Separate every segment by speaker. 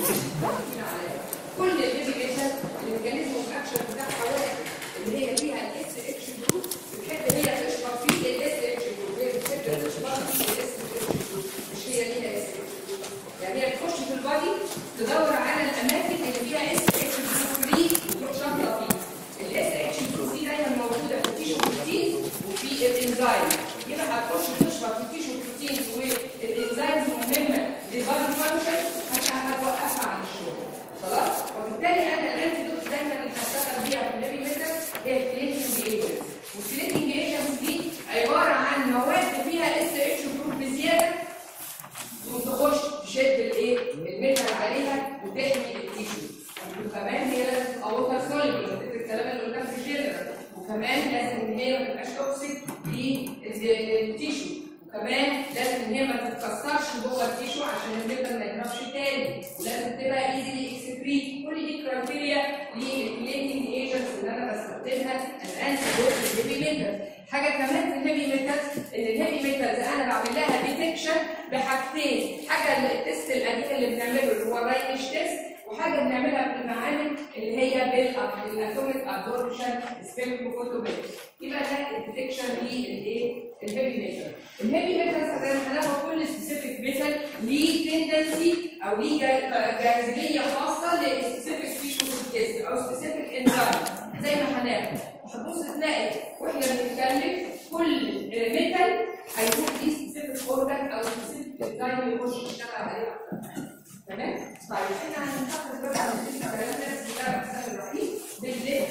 Speaker 1: كل الليميتيشن الميكانيزم اوف اكشن بتاعها واحد اللي هي فيها الاس اتش جروب بتحب هي تشرب فيه الاس اتش جروب هي بتحب تشرب فيه الاس اتش جروب مش هي ليها اس اتش جروب يعني هي تخش في البادي تدور على الاماكن اللي فيها اس اتش جروب فري وتروح شاطره فيه الاس اتش جروب دي دايما موجوده في التيشو بروتين وفي الانزيم يبقى هتخش تشرب في التيشو بروتين والانزيمز مهمه للبادي فانكشن عشان هتوقفها عن الشغل خلاص وبالتالي انا الانتيدوت دايما اللي هشتغل بيها في الهيفي ميتال هي الكليننج ايجنتس والكليننج ايجنتس دي عباره عن مواد فيها اس اتش جروب بزياده وتخش تشد الايه الميتال عليها وتحمي التيشو وكمان هي لازم تبقى ووتر سوليبل نفتكر الكلام اللي قلناه في الجنرال وكمان لازم ان هي ما تبقاش توكسيك للتيشو وكمان لازم ان هي ما تتكسرش جوه التيشو عشان الميتال ما يهربش تاني ولازم تبقى ايزلي اكسكريت كل دي كرايتيريا للكليننج ايجنتس اللي انا بستخدمها الان في الهيفي ميتال حاجه كمان في الهيفي ميتالز ان الهيفي ميتالز انا بعمل لها ديتكشن بحاجتين حاجه التست القديم اللي بنعمله اللي هو راينش تيست وحاجه بنعملها في المعامل اللي هي بالاتوميك ابزوربشن سبيكتروفوتومتري يبقى ده الديتكشن للايه الهيفي ميتال الهيفي ميتال زي ما هناخد كل سبيسيفيك ميتال ليه تندنسي او ليه جا- جاذبيه خاصه لسبيسيفيك تيشو تيست او سبيسيفيك انزيم زي ما هناخد هتبص تلاقي واحنا بنتكلم كل ميتال هيكون فيه سبيسيفيك اورجان او سبيسيفيك انزيم يخش يشتغل عليه اكتر تمام؟ طيب احنا هنتفق دلوقتي على الكلام ده بسم الله الرحمن الرحيم بالليل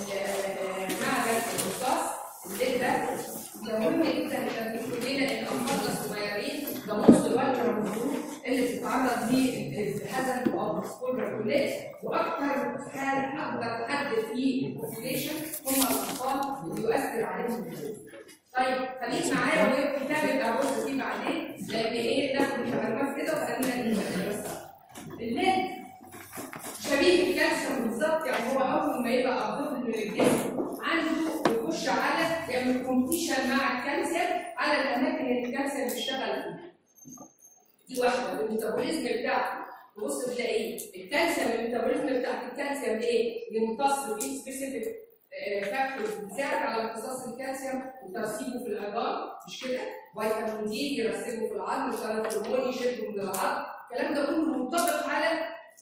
Speaker 1: معدن الرصاص الليل ده ده مهم جدا لتنبيه كلنا ان اطفالنا الصغيرين ده نص الوقت المفروض اللي بتتعرض ليه الحزن او السكول كليت واكثر حال اكثر حد في البوبيليشن هم الاطفال اللي يؤثر عليهم الجنون. طيب خليك معايا والكتاب يبقى بص فيه بعدين لان ايه ناخد المعلومات كده وخلينا نتكلم بس الليد شبيه الكالسيوم بالظبط يعني هو اول ما يبقى الطفل من الجسم عنده يخش على يعمل كومبيشن مع الكالسيوم على الاماكن اللي الكالسيوم بيشتغل فيها. دي واحده الميتابوليزم بتاعته تبص تلاقيه الكالسيوم الميتابوليزم بتاعت الكالسيوم ايه؟ يمتص فيه سبيسيفيك فاكتورز بتساعد على امتصاص الكالسيوم وترسيبه في العظام مش كده؟ فيتامين دي يرسبه في العظم وثلاث هرمون يشده من العظم الكلام ده كله منطبق على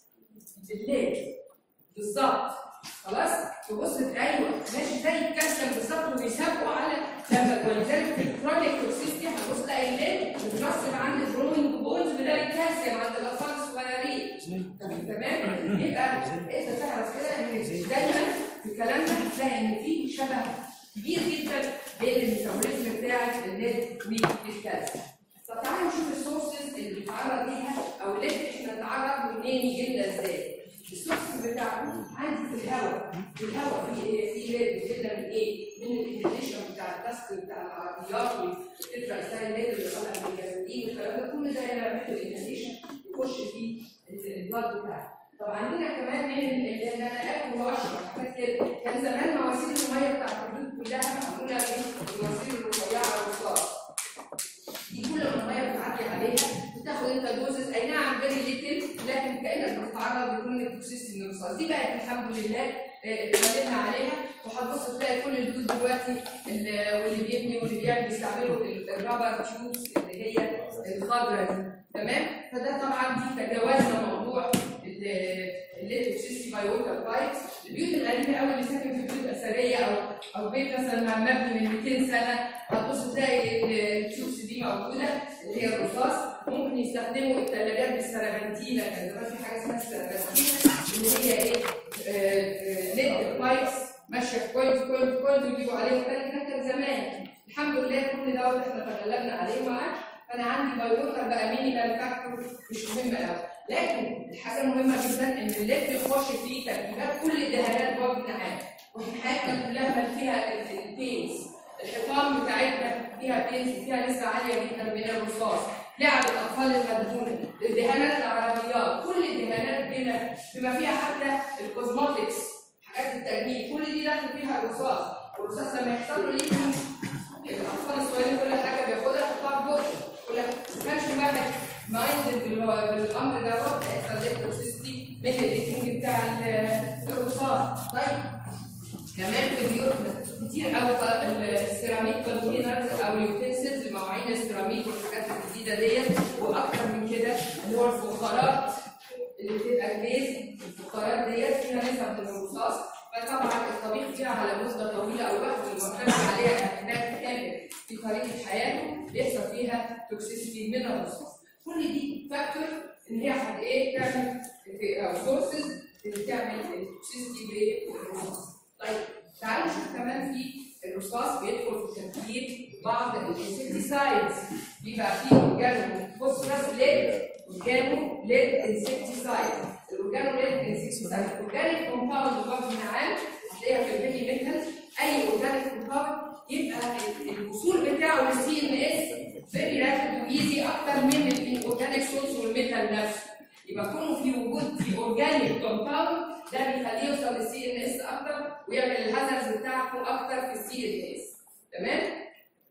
Speaker 1: الليل بالظبط خلاص تبص ايوه ماشي زي الكالسيوم بالظبط وبيسابقوا على لما ولذلك في الكرونيك توكسيستي هتبص تلاقي الليل مترسب عند الجروينج بونز بدل الكالسيوم عند الاطفال الصغيرين تمام يبقى انت تعرف كده ان دايما في الكلام ده هتلاقي ان في شبه كبير جدا بين الميتابوليزم بتاع الليل والكالسيوم طب تعالوا نشوف السورسز اللي بيتعرض ليها او اللي احنا نتعرض منين يجي لنا ازاي السورس بتاعه عندي في الهواء في الهواء في ايه في ليد جدا من ايه من الانهيشن بتاع الدست بتاع العربيات والتترا ستايل ليد اللي طالع من الجنازين والكلام ده كل ده يعمل الانهيشن يخش في البلاد بتاعه طب عندنا كمان من اللي انا اكل واشرب حاجات كده كان زمان مواسير الميه بتاعت الحدود كلها معموله من المواسير الرفيعه والرصاص دي كل ما الميه بتعدي عليها بتاخد انت دوزز اي نعم فيري ليتل لكن كانك بتتعرض لكل التوكسيستي من الرصاص دي بقت الحمد لله آه، اتعلمنا عليها وهتبص تلاقي كل البيوت دلوقتي ال- واللي بيبني واللي بيعمل بيستعملوا ال- الرابر تيوبس اللي هي الخضراء دي تمام فده طبعا دي تجاوزنا موضوع الليتوكسيستي باي ووتر بايبس البيوت القديمه قوي اللي ساكن في بيوت اثريه او او بيت مثلا مبني من 200 سنه هتبص تلاقي التيوبس دي موجوده اللي هي الرصاص ممكن يستخدموا الثلاجات بالسربنتينه كان زمان في حاجه اسمها السربنتينه اللي هي ايه ليد بايبس ماشيه في كويس كويس كويس ويجيبوا عليهم تلج ده كان زمان الحمد لله كل دوت احنا تغلبنا عليه ما عادش فانا عندي باي ووتر بقى مينيمال فاكتور مش مهم قوي لكن الحاجه المهمه جدا ان الليد يخش فيه تركيبات كل الدهانات جوه النهايه واحنا حياتنا كلها بل فيها البينز الحيطان بتاعتنا فيها بينز فيها نسبه عاليه جدا من الرصاص لعب الاطفال المدهونه دهانات العربيات كل الدهانات بما بما فيها حتى الكوزموتكس حاجات التجميل كل دي داخل فيها الرصاص والرصاص لما يحصل له ليكم الاطفال الصغيرين كل حاجه بياخدها يحطها في بقه كل ما كانش واحد مايند بالامر دوت هيحصل له توكسيستي البيز الفقرات ديت فيها نسب من الرصاص فطبعا الطبيخ فيها على مده طويله او وقت المعتمد عليها انها تكمل في طريقه حياته بيحصل فيها توكسيسيتي من الرصاص كل دي فاكتور ان هي هت ايه تعمل او سورسز اللي تعمل التوكسيسيتي بالرصاص طيب تعالوا نشوف كمان في الرصاص بيدخل في تركيب بعض الانسكتيسايدز بيبقى فيه اورجانو فوسفورس ليد اورجانو ليد انسكتيسايد الاورجانو ليد انسكتيسايد الاورجانيك كومباوند بوجه عام هتلاقيها في الهيفي ميتالز اي اورجانيك كومباوند يبقى الوصول بتاعه للسي ان اس فيري رابيد وايزي اكتر من الاورجانيك سورس والميتال نفسه يبقى كونه في وجود في اورجانيك كومباوند ده بيخليه يوصل للسي ان اس اكتر ويعمل الهازرز بتاعته اكتر في السي ان اس تمام؟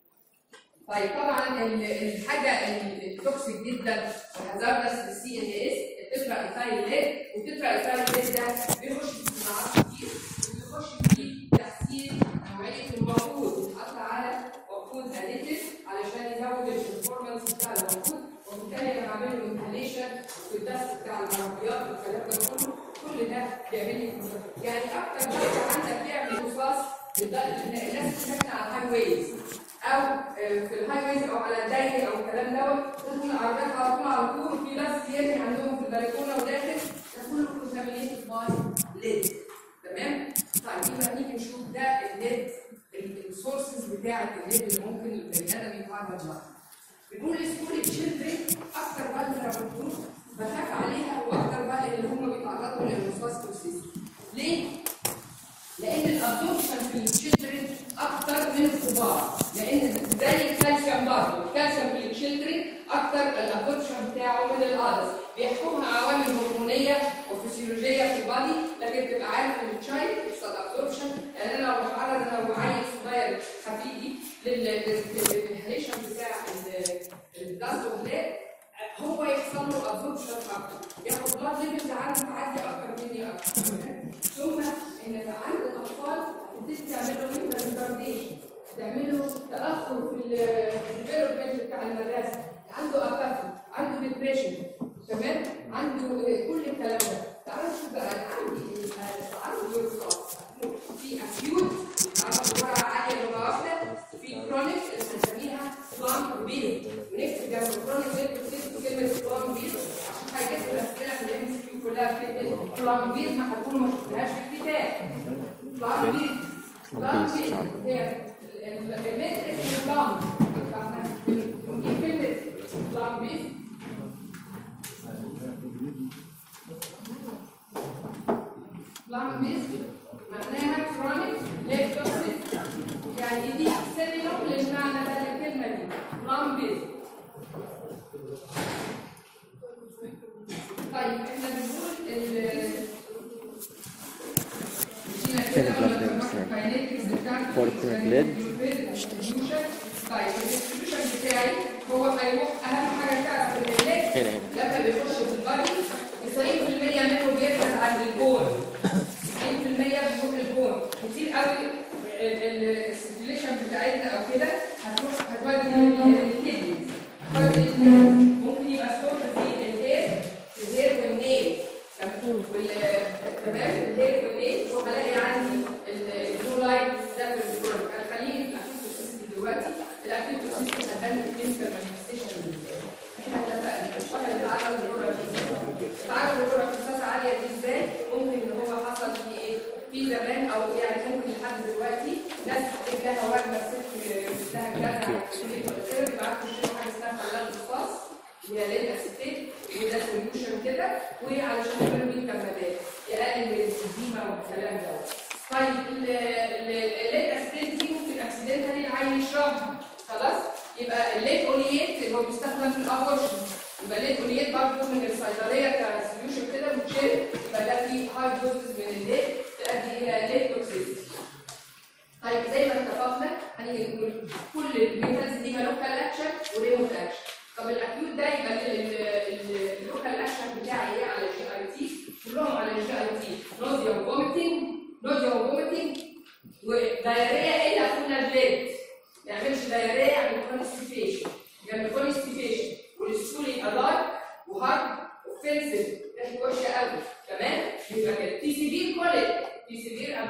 Speaker 1: طيب طبعا ال- الحاجه التوكسيك جدا وهازاردس للسي ان اس التترا ايثايل ليد والتترا ايثايل ليد ده بيخش في صناعات كتير وبيخش في تحسين نوعيه الوقود بيتحط على وقود اديتيف علشان يزود البرفورمانس بتاع الوقود وبالتالي انا بعمل له انهاليشن في الدست بتاع العربيات والكلام ده كله كل ده بيعمل لي كونتر- يعني اكتر حاجه عندك بيعمل رصاص لدرجه ان الناس ساكنه على الهاي ويز او آه، في الهاي ويز او على الدايري او الكلام دوت تكون العربيات على طول على طول في ناس يرمي عندهم في البلكونه وداخل ده كله كونتامينيتد باي ليد تمام؟ طيب يبقى نيجي نشوف ده الليد السورسز بتاعت الليد اللي ممكن البني ادم يتعرض لها بنقول لسكول تشيلدرن اكتر بقى اللي بخاف عليها واكتر بقى اللي هم بيتعرضوا للرصاص توكسيسي ليه؟ لان الابزوربشن في التشيلدرن اكتر من الكبار لان زي الكالسيوم برضه الكالسيوم في التشيلدرن اكتر الابزوربشن بتاعه من الادلت بيحكمها عوامل هرمونيه وفسيولوجيه في البادي لكن تبقى عارف ان التشايلد يحصل ابزوربشن يعني انا لو بتعرض انا وعيل صغير خفيفي للانهيشن بتاع الدست والهلاك هو يحصل له ابزوربشن اكتر ياخد بلاد ليفلز عنده تعدي اكتر مني اكتر ثم ان عند الاطفال بتبتدي تعمل له ريتارديشن تعمل له تاخر في الديفلوبمنت بتاع المدرسه عنده اباثي عنده ديبريشن تمام عنده كل الكلام ده تعالوا نشوف بقى أنا عندي تعرض للرصاص في اكيوت تعرض جرعه عاليه مره واحده في كرونيك اللي بنسميها بلان بيل ونكتب جنب الكرونيك بيل كلمه بلان بيل عشان حاجات الاسئله في الام سي كيو كلها كلمه بلان بيل ما هتكونوا ما شفتهاش في الكتاب بلان بيل بلان بيل هي المتر اسمه بلان ونجيب كلمه بلان بيل بلان بيل معناها كرونيك ليكتوسيس يعني دي سينونيم للمعنى ده الكلمه دي بلان بيل طيب احنا بنقول ال
Speaker 2: فين البلاد بتاعي؟ Corporate lead.
Speaker 1: طيب الديستريبيوشن بتاعي هو هيروح اهم حاجه تعرف ان الليد
Speaker 2: هنا هنا
Speaker 1: لما بيخش في البادي 90% منه بيركز عند البول 90% بيروح البول كتير قوي السيركيليشن بتاعتنا او كده هتروح هتودي الكدنيز هتودي الكدنيز. ممكن يبقى ستور في الهير الهير والنيل وال- تمام الهير والنيل وهلاقي عندي البلو لايت ده في البول خليني في الاكيوت دلوقتي الاكيوت هتبان الكلينيكال مانيفستيشن ازاي احنا اتفقنا الشهر اللي تعرض للجرعه تعرض للجرعه رصاص عاليه دي ازاي ممكن ان هو حصل في ايه في زمان او يعني ممكن لحد دلوقتي ناس تجيب لها وجبه ست لها كذا بيبعتوا يشتروا حاجه اسمها خلاط رصاص اللي هي ليل اسيتيت وده سوليوشن كده وعلشان يعملوا بيه كمادات يقلل من الاديمه والكلام ده طيب الليل اسيتيت دي ممكن اكسيدنتالي العين يشربها خلاص يبقى الليت اوليات اللي هو بيستخدم في الابورشن يبقى الليت اوليات برضه من الصيدليه كسوليوشن كده بتشيل يبقى ده فيه هاي دوزز من الليت تؤدي الى ليت توكسيسيتي طيب زي ما اتفقنا هنيجي نقول كل الميتالز دي لوكال اكشن وريموت اكشن طب الاكيوت ده يبقى اللوكال اكشن بتاعي ايه على الجي اي تي كلهم على الجي اي تي نوزيا وفوميتنج نوزيا وفوميتنج ودايريا الا كنا الليد ما يعملش دايريا يعمل كونستيبيشن يعمل كونستيبيشن والسكول يبقى دارك وهارد اوفنسيف ريحته وحشه قوي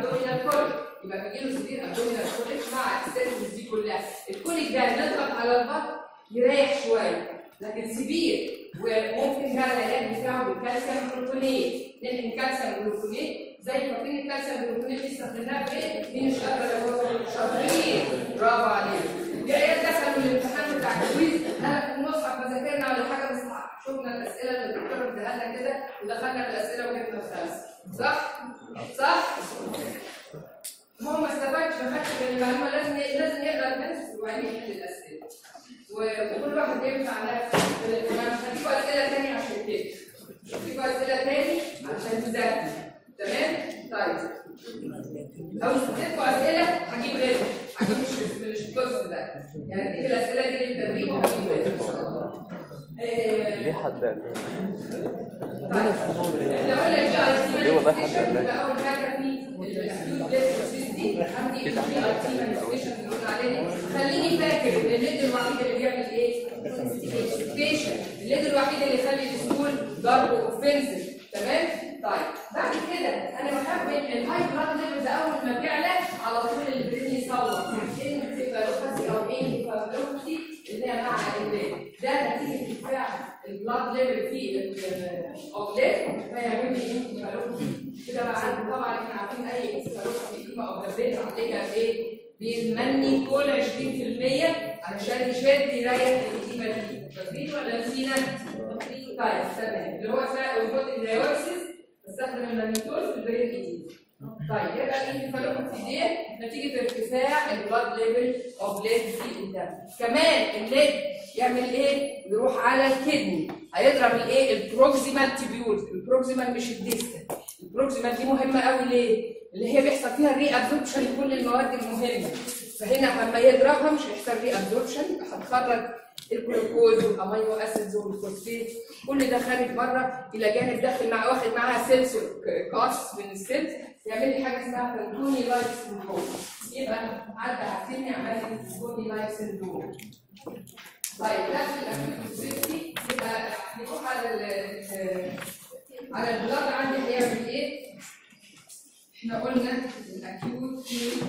Speaker 1: ابدومينال كوليك يبقى بيجي له سيفير ابدومينال كوليك مع السيرفيس دي كلها الكوليك ده نضغط على البطن يريح شويه لكن سيفير وممكن ده العلاج بتاعه بالكالسيوم جلوكونيت لان الكالسيوم جلوكونيت زي فاكرين الكالسيوم جلوكونيت دي استخدمناها في ايه؟ مين الشاطر اللي هو شاطرين برافو عليك جاية دخلوا الامتحان بتاع الكويز انا في المصحف ما ذاكرنا ولا حاجه بس شفنا الاسئله اللي الدكتور اداها لنا كده ودخلنا في الاسئله وجبنا الخمسه صح؟ صح؟ هو ما استفادش ما خدش بالمعلومه لازم لازم يقرا الناس وبعدين يحل الاسئله وكل واحد ينفع نفسه انا مش هديكوا اسئله تاني عشان كده هديكوا اسئله تاني عشان تذاكروا تمام؟ طيب لو اديتكوا اسئله هجيب غيرها هجيب مش مش الكورس ده يعني اديك الاسئله دي للتدريب وهجيب غيرها ان شاء الله
Speaker 2: ليه حد قال
Speaker 1: طيب لو قلنا جي اي تي
Speaker 2: ليه والله حد قال لك؟
Speaker 1: يبقى اول حاجه في الاكيوت ديسك دي عندي جي اي تي مانيفستيشن اللي قلنا عليه خليني فاكر ان الليد الوحيد اللي بيعمل ايه؟ كونستيبيشن الليد الوحيد اللي يخلي السكول ضرب اوفنسيف تمام؟ طيب بعد كده انا بحب الهاي بلاد ليفل ده اول ما بيعلى على طول اللي بيبتدي يصور انسيفالوباثي او انسيفالوباثي اللي هي مع البيت ده نتيجه ارتفاع البلاد ليفل في الاوبليت فيعمل لي انسيفالوباثي كده بقى عندي طبعا احنا عارفين اي انسيفالوباثي دي او بريد عليها ايه؟ بيمني كل 20% علشان يشد يريح القيمه دي فاكرين ولا نسينا؟ طيب تمام اللي هو اسمها اوبوت الدايورسيس بستخدم المانيتول في البرين ايدي طيب يبقى الانفلوباثي دي نتيجه ارتفاع البلاد ليفل اوف ليد في الدم كمان الليد يعمل ايه؟ يروح على الكدني هيضرب الايه؟ البروكسيمال تيبيولز البروكسيمال مش الديستال البروكسيمال دي مهمه قوي ليه؟ اللي هي بيحصل فيها الري ابزوربشن لكل المواد المهمه فهنا لما يضربها مش هيحصل ري ابزوربشن هتخرج الجلوكوز والامينو اسيدز والفوسفيت كل ده خارج بره الى جانب داخل مع واخد معاها سنسور كاس من السيلز يعمل لي حاجه اسمها كونتوني لايف سندروم يبقى عدى عارفين عمل لي كونتوني لايف سندروم طيب نفس الاكتيفيتي يبقى نروح على ال على البلاد عندي هيعمل ايه؟ احنا قلنا الاكيوت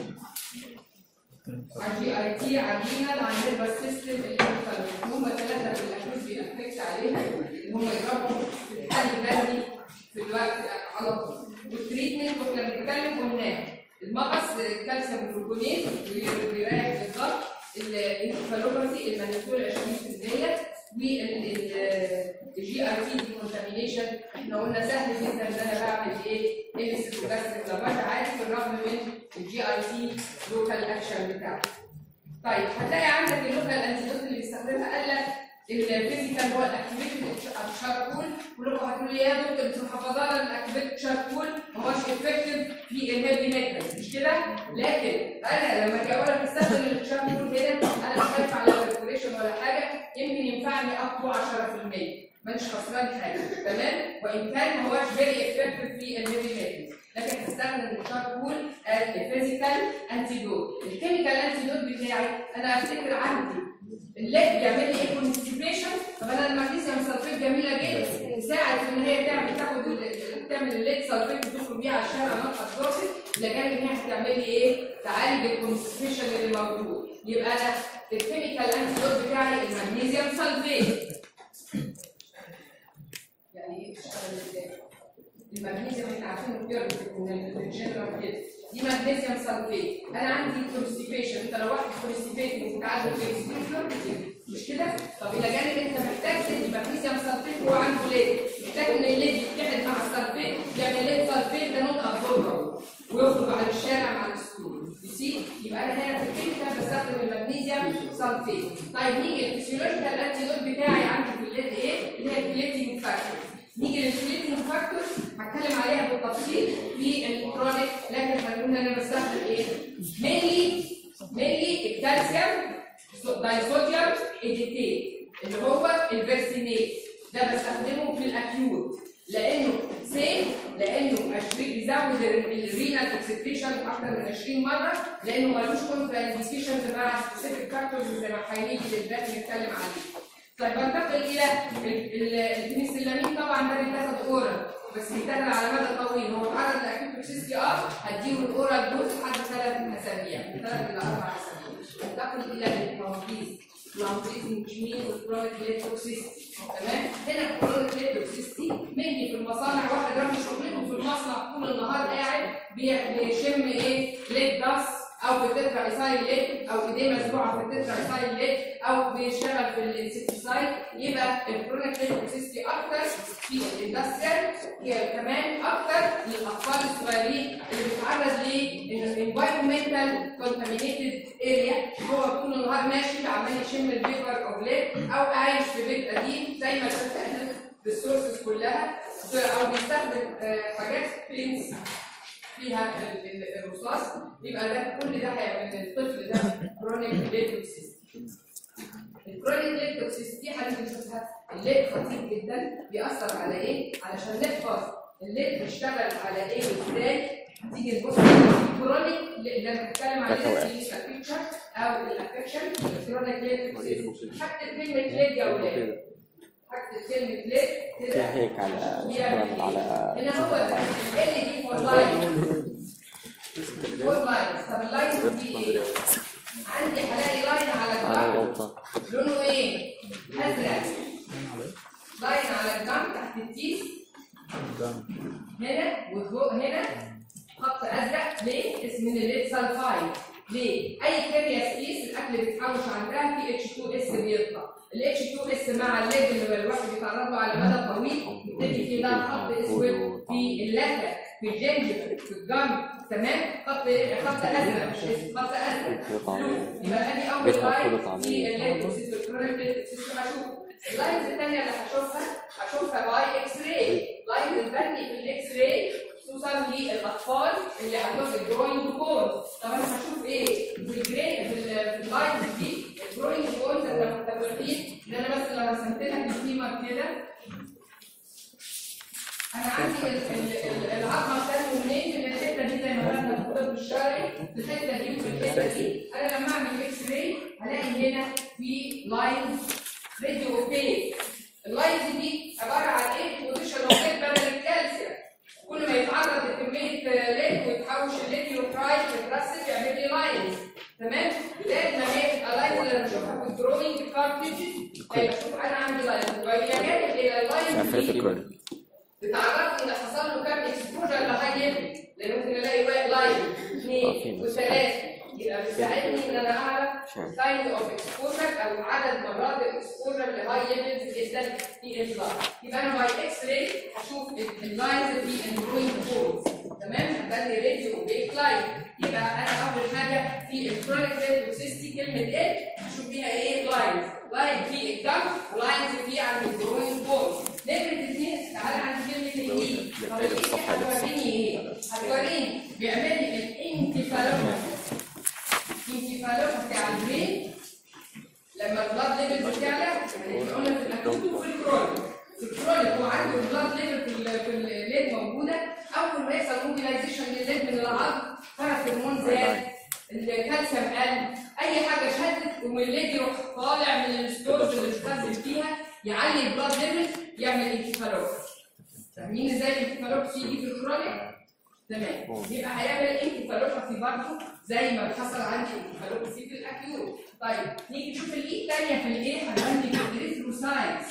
Speaker 1: على جي اي تي عندنا على النيرفس سيستم اللي هم ثلاثه في الاكيوت بيأفكت عليها اللي هم يضربوا في الحل البدني في الوقت على طول والتريتمنت واحنا بنتكلم قلناه المغص كالسيوم جلوكونيت بيريح بالضبط الانفالوباثي المانيتول 20% والجي ار تي ديكونتامينيشن احنا قلنا سهل جدا ان انا بعمل ايه؟ السيتوجاستريك لو انت عارف بالرغم من الجي ار تي لوكال اكشن بتاعه. طيب هتلاقي عندك اللوكال انتيدوت اللي بيستخدمها قال لك الفيزيكال هو الاكتيفيتي الشاركول كلكم هتقولوا لي يا دكتور انتوا محافظانا الاكتيفيتي الشاركول ما هوش افكتيف في الهيفي ميتال مش كده؟ لكن انا لما اجي اقول لك استخدم الشاركول هنا انا مش خايف على الريكوريشن ولا حاجه يمكن ينفعني اب تو 10% مش خسران حاجه تمام؟ وان كان ما هوش فيري افكتيف في الهيفي ميتال لكن هستخدم الشاركول الفيزيكال انتيدوت الكيميكال انتيدوت بتاعي انا افتكر عندي الليد بيعمل لي ايه كونستيبيشن طب انا المغنيسيوم سلفيت جميله جدا تساعد في ان هي تعمل تاخد ال- تعمل الليد سلفيت وتدخل بيها على الشارع نقط ابزوربت لكن ان هي هتعمل لي ايه؟ تعالج الكونستيبيشن اللي موجود يبقى انا الكيميكال انتيدوت بتاعي المغنيسيوم سلفيت يعني ايه بتشتغل ازاي؟ المغنيسيوم احنا عارفينه بيربط من الجنرال كده دي مغنيسيوم سلفيت انا عندي كونستيبيشن انت لو واحد كونستيبيت وتعالج الكونستيبيشن مش كده؟ طب الى جانب انت محتاج تدي مغنيسيوم سلفيت وهو عنده ليد محتاج ان الليد يتحد مع السلفيت يعمل ليد سلفيت ده نوت ابزوربر ويخرج على الشارع مع السكول يسي يبقى انا هنا في الكيميكال بستخدم المغنيسيوم سلفيت طيب نيجي الفسيولوجيكال انتيدوت بتاعي عندي في الليد ايه؟ اللي هي الكليتنج فاكتور نيجي للكليتنج فاكتور هتكلم عليها بالتفصيل في الكرونيك لكن هنقول انا بستخدم ايه؟ مينلي مينلي الكالسيوم دايصوديوم اديتيت اللي هو الفيرسينيت ده بستخدمه في الاكيوت لانه سيف لانه عشرين- بيزود الرينال اكسكريشن اكتر من 20 مره لانه ملوش كونترا انديكيشنز مع سبيسيفيك فاكتورز زي ما هنيجي دلوقتي نتكلم عليه. طيب بنتقل الى ال- ال- البنسلامين طبعا ده بيتاخد اورال بس بيتاخد على مدى طويل هو اتعرض لاكيوت توكسيستي اه هديله الاورال دوز لحد ثلاث اسابيع من ثلاث الى اربع اسابيع انتقل الى الهوامبيز الهوامبيز مش مين والكرونيك ليد توكسيستي تمام هنا الكرونيك ليد توكسيستي مني في المصانع واحد راجل شغلته في المصنع طول النهار قاعد بي- بيشم ايه ليد داست او في تترا ايسايل ليد او ايديه مزروعه في التترا ايسايل ليد او بيشتغل في الانسكتيسايد يبقى الكرونيك ليد توكسيستي اكتر في الاندستريال هي كمان اكتر للاطفال الصغيرين اللي بيتعرض للانفايرمنتال كونتامينيتد اريا هو طول النهار ماشي عمال يشم الفيبر اوف ليد او عايش في بيت قديم زي ما شفنا بالسورسز كلها او بيستخدم آه، حاجات بينس فيها ال- ال- الرصاص يبقى ده كل ده هيعمل الطفل ده كرونيك ليد توكسيستي الكرونيك ليد توكسيستي حضرتك نشوفها الليد خطير جدا بيأثر على ايه؟ علشان نحفظ الليد بيشتغل على ايه وازاي تيجي نبص الكرونيك اللي انا بتكلم عليها في البيكتشر او الافكشن الكرونيك ليد توكسيستي حتى كلمه ليد يا اولاد حتى كلمه ليد كده
Speaker 2: هيك على شكرا على
Speaker 1: هنا هو ال دي فور لاين فور لاين طب اللاين دي ايه؟ عندي هلاقي لاين على
Speaker 2: على
Speaker 1: الجنب
Speaker 2: الغلطة
Speaker 1: لونه ايه؟ ازرق لاين على الجنب تحت التيس هنا وفوق هنا خط ازرق ليه؟ اسم من الليد سلفايد ليه؟ اي كيمياء سبيس الاكل بيتحوش عندها في اتش 2 اس بيطلع الاتش 2 اس مع الليد اللي الواحد بيتعرض له على مدى طويل يبتدي في ده خط اسود في اللثه في الجنجب في الجنب تمام خط خط ازرق مش اسود خط ازرق blue. يبقى ادي اول
Speaker 2: بيتحط له
Speaker 1: لاين
Speaker 2: طعمية.
Speaker 1: في الليد والكرونيك ليد هشوف اللاينز الثانيه اللي هشوفها هشوفها باي اكس راي لاين البني في الاكس راي خصوصا للاطفال اللي عندهم الجروينج بونز طب انا هشوف ايه في الجري في ال- في اللاينز دي الجروينج بونز انا متفقين ان انا بس لو رسمت لك الفيمر كده انا عندي ال- ال- ال- العظمه بتنمو منين من الحته دي زي ما خدنا في الطب الشرعي الحته دي وفي الحته دي انا لما اعمل اكس راي هلاقي هنا في لاينز راديو اوبيك اللاينز دي عباره عن ايه بوزيشن اوف بدل الكالسيوم كل ما يتعرض لكميه ليد ويتحوش الليد يوكرايد يترسب يعمل لي لاينز تمام لازم ما هي تبقى لاينز اللي انا بشوفها في الدروينج كارتريجز بشوف انا عندي لاينز وبجانب الى اللاينز
Speaker 2: قفلت
Speaker 1: دي
Speaker 2: الكل
Speaker 1: بتعرفني ان حصل له كام اكسبوجر لحاجه لان ممكن الاقي واحد لاين
Speaker 2: آه، في
Speaker 1: اثنين
Speaker 2: ناس.
Speaker 1: وثلاثه يبقى بيساعدني ان انا اعرف
Speaker 2: Sure.
Speaker 1: ساينز اوف اكسبوجر او عدد مرات الاكسبوجر لهاي ليفلز جدا في اللاين يبقى انا باي اكس راي هشوف اللاينز في الجروينج بولز تمام هبني راديو وبيك لاين يبقى انا اول حاجه في الكرونيك ريتروسيستي كلمه ال هشوف فيها ايه لاينز لاين في الجنب ولاينز في عند الجروينج بولز نمرة اثنين تعالى عند كلمة الاي طب الاي هتوريني ايه؟ هتوريني بيعمل لي الانكفالوباثي الانكفالوباثي على البرين لما البلاد ليفل بتعلى يعني قلنا في الاكوت وفي الكرونيك في الكرونيك هو عنده البلاد ليفل في ال- في الليد موجوده اول ما يحصل موبيلايزيشن للليد من العظم فرق هرمون زاد الكالسيوم قل اي حاجه شدت والليد يروح طالع من الستورز اللي مستخدم فيها يعلي البلاد ليفل يعمل انكفالوباثي فاهمين ازاي الانكفالوباثي يجي في الكرونيك؟ تمام يبقى هيعمل انكفالوباثي برضه زي ما حصل عندي انكفالوباثي في الاكيوت طيب نيجي نشوف الايه الثانيه في الايه عندي الاريثروسايتس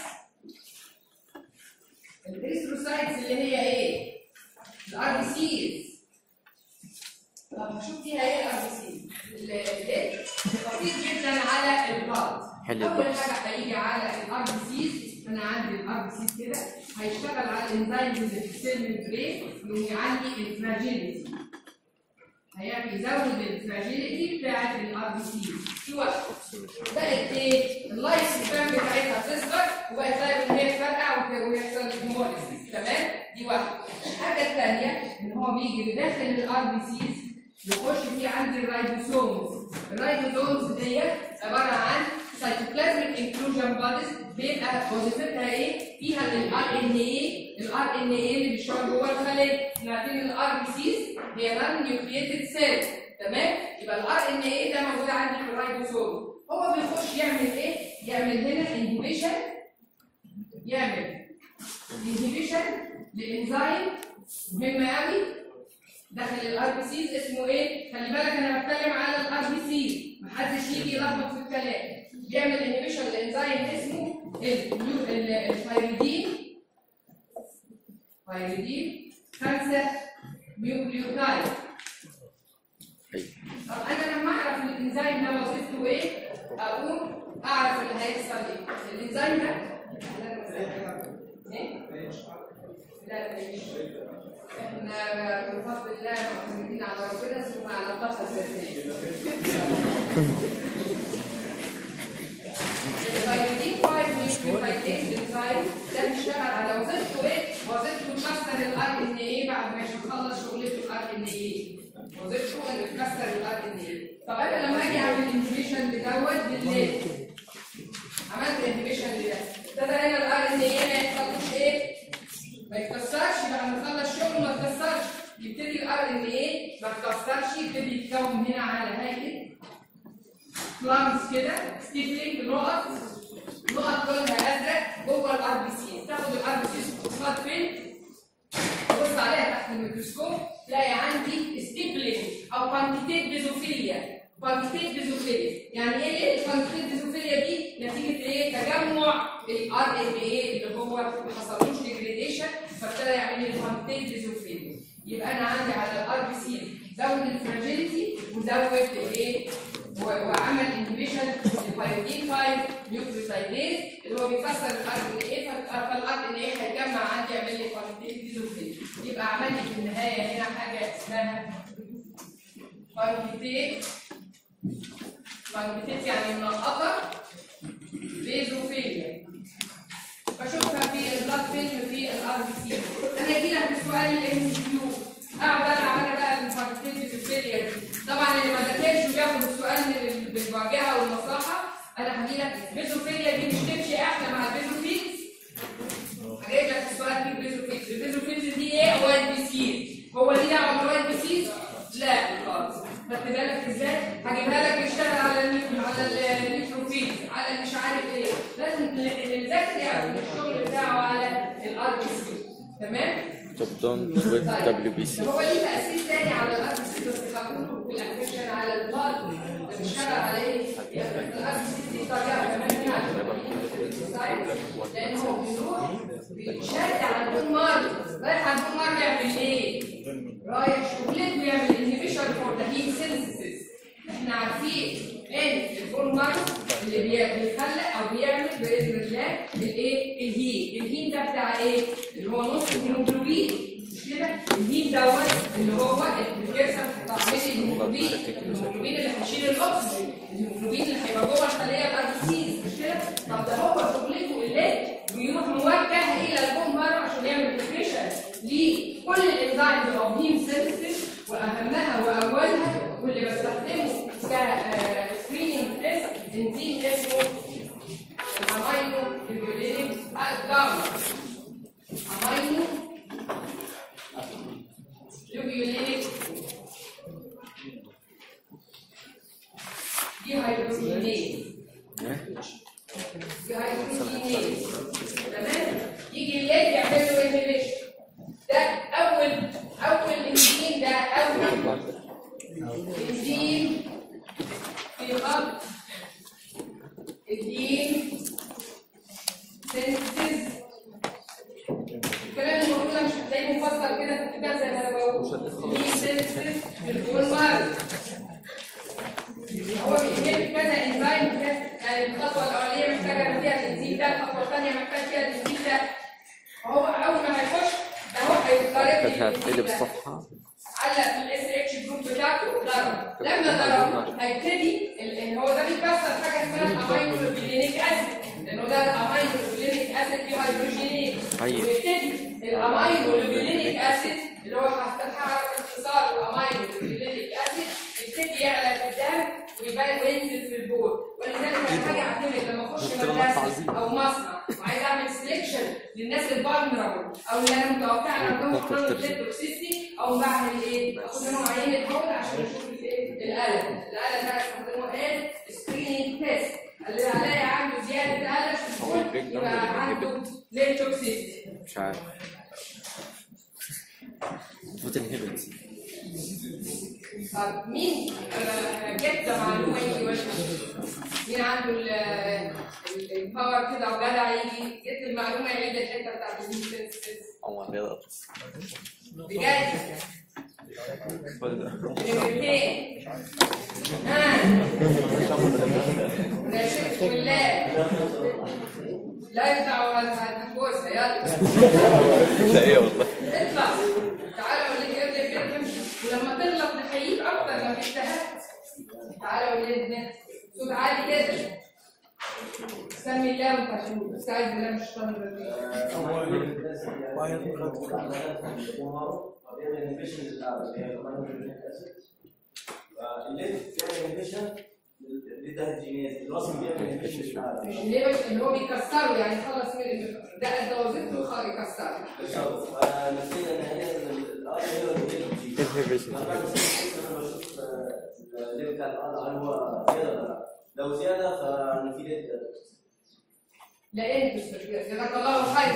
Speaker 1: الاريثروسايتس اللي هي ايه؟ الار بي سيز طب هشوف فيها ايه الار بي سيز الليد بسيط جدا على البلد
Speaker 2: حل
Speaker 1: اول
Speaker 2: البحث.
Speaker 1: حاجه هيجي على الار بي سيز انا عندي الار بي سيز كده هيشتغل على الانزيمز اللي في السيل ممبرين انه يعلي الفراجيليتي هيعمل يزود الفراجيليتي بتاعت الار بي سي في وقت بقت ايه؟ اللايف سبان بتاعتها تصغر وبقت لايف ان هي تفرقع وت- ويحصل هيموليسيس تمام؟ دي واحده الحاجه الثانيه ان هو بيجي بداخل الار بي سيز يخش فيه عندي الرايبوسومز الرايبوسومز ديت عباره عن سيتوبلازميك انكلوجن بوديز بيبقى وظيفتها ايه؟ فيها الار ان اي الار ان اي اللي بيشتغل جوه الخليه احنا عارفين الار بي سيز هي نون نيوكليتد سيل تمام؟ يبقى الار ان اي ده موجود عندي في الرايبوسوم هو بيخش يعمل ايه؟ يعمل هنا انهبيشن يعمل انهبيشن لانزيم مهم قوي داخل الار بي سيز اسمه ايه؟ خلي بالك انا بتكلم على الار بي سي محدش يجي يلخبط في الكلام بيعمل انهبيشن لانزيم اسمه ال- ال- الفايريدين فايريدين 5 نيوكليوتايد طب انا لما اعرف الانزيم ده وظيفته ايه اقوم اعرف اللي هيحصل ايه الانزيم ده ايه؟ لا مش احنا بفضل الله معتمدين على ربنا ثم على الطاقه الذاتيه الفيتامين 5 نيوكليوتايد انزيم ده بيشتغل على وظيفته ايه؟ وظيفته تكسر الار ان ايه بعد ما يخلص شغلته الار ان ايه وظيفته انه يكسر الار ان ايه طب انا لما اجي اعمل انهبيشن لدوت بالليل عملت انهبيشن لده ابتدى هنا الار ان ايه ما يحصلوش ايه؟ ما يتكسرش بعد ما يخلص شغله ما يتكسرش يبتدي الار ان ايه ما يتكسرش يبتدي يتكون هنا على هيئه بلانس كده ستيبلينج نقط نقط لونها ازرق جوه الار بي سي تاخد الار بي سي تحطها فين؟ تبص عليها تحت الميكروسكوب تلاقي عندي ستيبلينج او كوانتيتيف بيزوفيليا كوانتيتيف بيزوفيليا يعني ايه الكوانتيتيف بيزوفيليا دي؟ نتيجه ايه؟ تجمع الار ان ايه اللي هو ما حصلوش ديجريديشن فابتدى يعمل لي كوانتيتيف بيزوفيليا يبقى انا عندي على الار بي سي زود الفراجيليتي وزود الايه؟ و- وعمل انهبيشن للبايوتين 5 نيوكليوتايديز اللي هو بيكسر الار ان ايه فالار ان ايه هيتجمع عندي يعمل لي كوانتيتيف ديزوفيل يبقى عمل لي في النهايه هنا حاجه اسمها كوانتيتيف كوانتيتيف يعني منقطه بيزوفيليا بشوفها في البلاد فيلم في الار بي سي انا هجي لك بسؤال الام سي كيو اقعد العب انا بقى الكوانتيتيف ديزوفيليا دي طبعا اللي ما ذاكرش وياخد السؤال من ال- بالواجهه والمصلحه انا هجي لك البيزوفيليا دي مش تمشي احلى مع البيزوفيلز هجيب لك السؤال في البيزوفيلز البيزوفيلز دي ايه هو البي سي هو ليه دعوه بالوايت بي سيز لا خالص خدت بالك ازاي هجيبها لك يشتغل على النيوكل على النيوتروفيلز على مش عارف ايه لازم اللي مذاكر يعرف الشغل بتاعه على الار بي سي تمام
Speaker 2: طب دونت with WBC
Speaker 1: هو ليه تأثير تاني على الأرض بس هقوله في الأفكشن على البلد بتشتغل على إيه؟ الأرض دي طريقة كمان فيها عشان لأن هو بيروح بيتشد على البون مارو رايح على البون مارو يعمل إيه؟ رايح شغلته يعمل انهبيشن فور ذا هيم سينثيسيس احنا عارفين ان البون مارو اللي بي- بيخلق او بيعمل باذن الله الايه؟ الهيم، الهيم ده بتاع ايه؟ اللي هو نص الهيموجلوبين مش كده؟ الهيم دوت اللي هو البريكسر تعملي الهيموجلوبين الهيموجلوبين اللي هيشيل الاكسجين الهيموجلوبين اللي هيبقى جوه الخليه الاربسيس مش كده؟ طب ده هو شغلته الليل بيروح موجه الى البون مارو عشان يعمل بريكريشن لكل الانزيمز اوف هيم سينثيسيس واهمها واولها واللي بستخدمه كسكريننج تيست انزيم اسمه الامينو جلوبولينيك جاما امينو جلوبولينيك دي هيدروجينيز دي هيدروجينيز تمام يجي الليل يعمل له انهبيشن ده اول اول انزيم ده اول الدين في خط الدين سنسز الكلام اللي بقوله ده مش هتلاقيه مفصل كده في الكتاب زي ما انا بقول الدين سنسز والمرض هو بيحب كذا انزيم كده يعني الخطوه الاولانيه محتاجه فيها الانزيم ده الخطوه الثانيه محتاج فيها الانزيم ده هو اول ما هيخش ده هو هيضطرب
Speaker 2: كانت هتقلب الصفحة
Speaker 1: علق في الاس اتش جروب بتاعته ضرب لما ضرب هيبتدي ال- ان هو ده بيكسر حاجه اسمها الامينوجلينيك اسيد لانه ده الامينوجلينيك اسيد فيه هيدروجينيز
Speaker 2: أيوة.
Speaker 1: ويبتدي الامينوجلينيك اسيد اللي هو هفتحها اختصار الامينوجلينيك اسيد يبتدي يعلى في الدم ويبان وينزل في البول ولذلك انا حاجه اعتمد لما اخش مدرسه او مصنع وعايز اعمل سليكشن للناس الفالنربل او اللي انا متوقع ان عندهم كرونيك توكسيسيتي او بعمل ايه؟ باخد منهم عينه هول عشان اشوف الايه؟ الالم، الالم ده استخدموه ايه؟ سكريننج تيست اللي هلاقي عنده زياده الم في البول يبقى عنده ليه توكسيسيتي
Speaker 2: مش عارف بتنهبت
Speaker 1: طب مين آه، جت معلومه يجي ولا مين عنده ال- ال- الباور كده وجدع يجي جت المعلومه يعيد الحته بتاعت السنسز
Speaker 2: أو غلط
Speaker 1: بجد كلمتين ها نشرك بالله لا ينفع ولا هتفوزها يلا
Speaker 2: لا إيه والله
Speaker 1: اطلع تعالى وليد ابنك اركب ولما تغلط نحييك اكتر ما اجتهدت تعالى وليد ابنك صوت عالي كده سمي الله وانت عشان تستعيذ بالله من الشيطان الرجيم مش ليه بس ان هو بيكسره يعني خلص من ده قد وظيفته خ- يكسره
Speaker 3: لو زياده فنفيد
Speaker 1: لا انت جزاك الله خير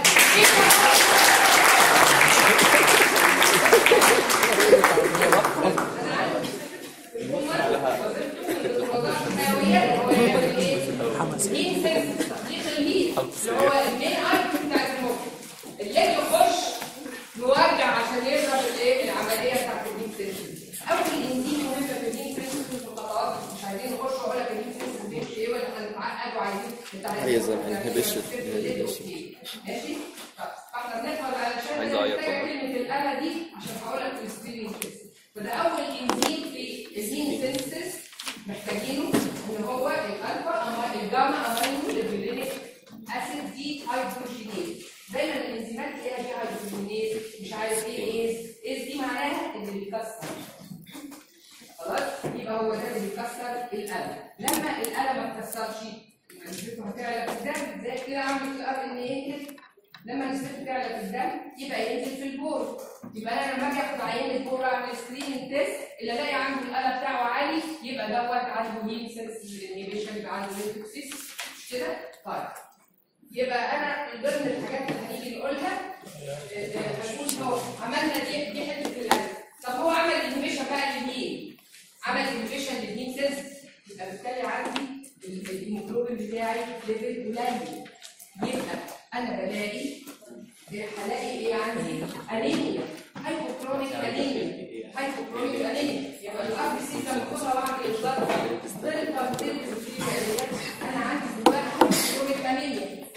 Speaker 1: مين سيف تطبيق الميل اللي هو المين ايتم بتاع المخ اللي يخش نرجع عشان يضرب الايه العمليه بتاعت المين سيف اول انزيم مهمه في المين سيف في الخطوات مش عايزين نخش اقول لك المين سيف بيمشي ايه ولا هنتعقد وعايزين انت عايز
Speaker 2: عايز inhibition.
Speaker 1: ماشي طب احنا بندخل علشان
Speaker 2: عايز أعيط
Speaker 1: محتاجه
Speaker 2: طبعا.
Speaker 1: كلمه الاله دي عشان هقول لك السبيلنج فده اول انزيم في الجين سينسس محتاجينه ان هو الالفا اما الجاما امينو ليبرينيك اسيد دي هيدروجينيز دايما الانزيمات تلاقيها فيها هيدروجينيز مش عارف ايه ايز ايز دي معناها اللي بيكسر خلاص يبقى هو ده اللي بيكسر القلم لما القلم ما اتكسرش يبقى نسبته هتعلى في الدم زي كده عامل الار ان ايه كده لما نسبته تعلى في الدم يبقى ينزل في البول يبقى انا لما اجي اخد عينه بول اعمل سكريننج تيست اللي الاقي عنده القلم بتاعه عالي يبقى دوت عنده هيم سنسز انهبيشن يبقى عنده ليتوكسيس مش كده؟ طيب يبقى انا من ضمن الحاجات اللي هنيجي نقولها آه، آه، هنقول هو عملنا دي دي حته القلب طب هو عمل انهبيشن بقى لمين؟ عمل انفيشن للهيم سيلز يبقى بالتالي عندي ال- الهيموجلوبين بتاعي ليفل قليل يبقى انا بلاقي هلاقي ايه عندي؟ انيميا هايبوكرونيك انيميا هايبوكرونيك انيميا يبقى الار بي سي لما اخدها واعمل الضغط ضغط انا عندي دلوقتي هايبوكرونيك انيميا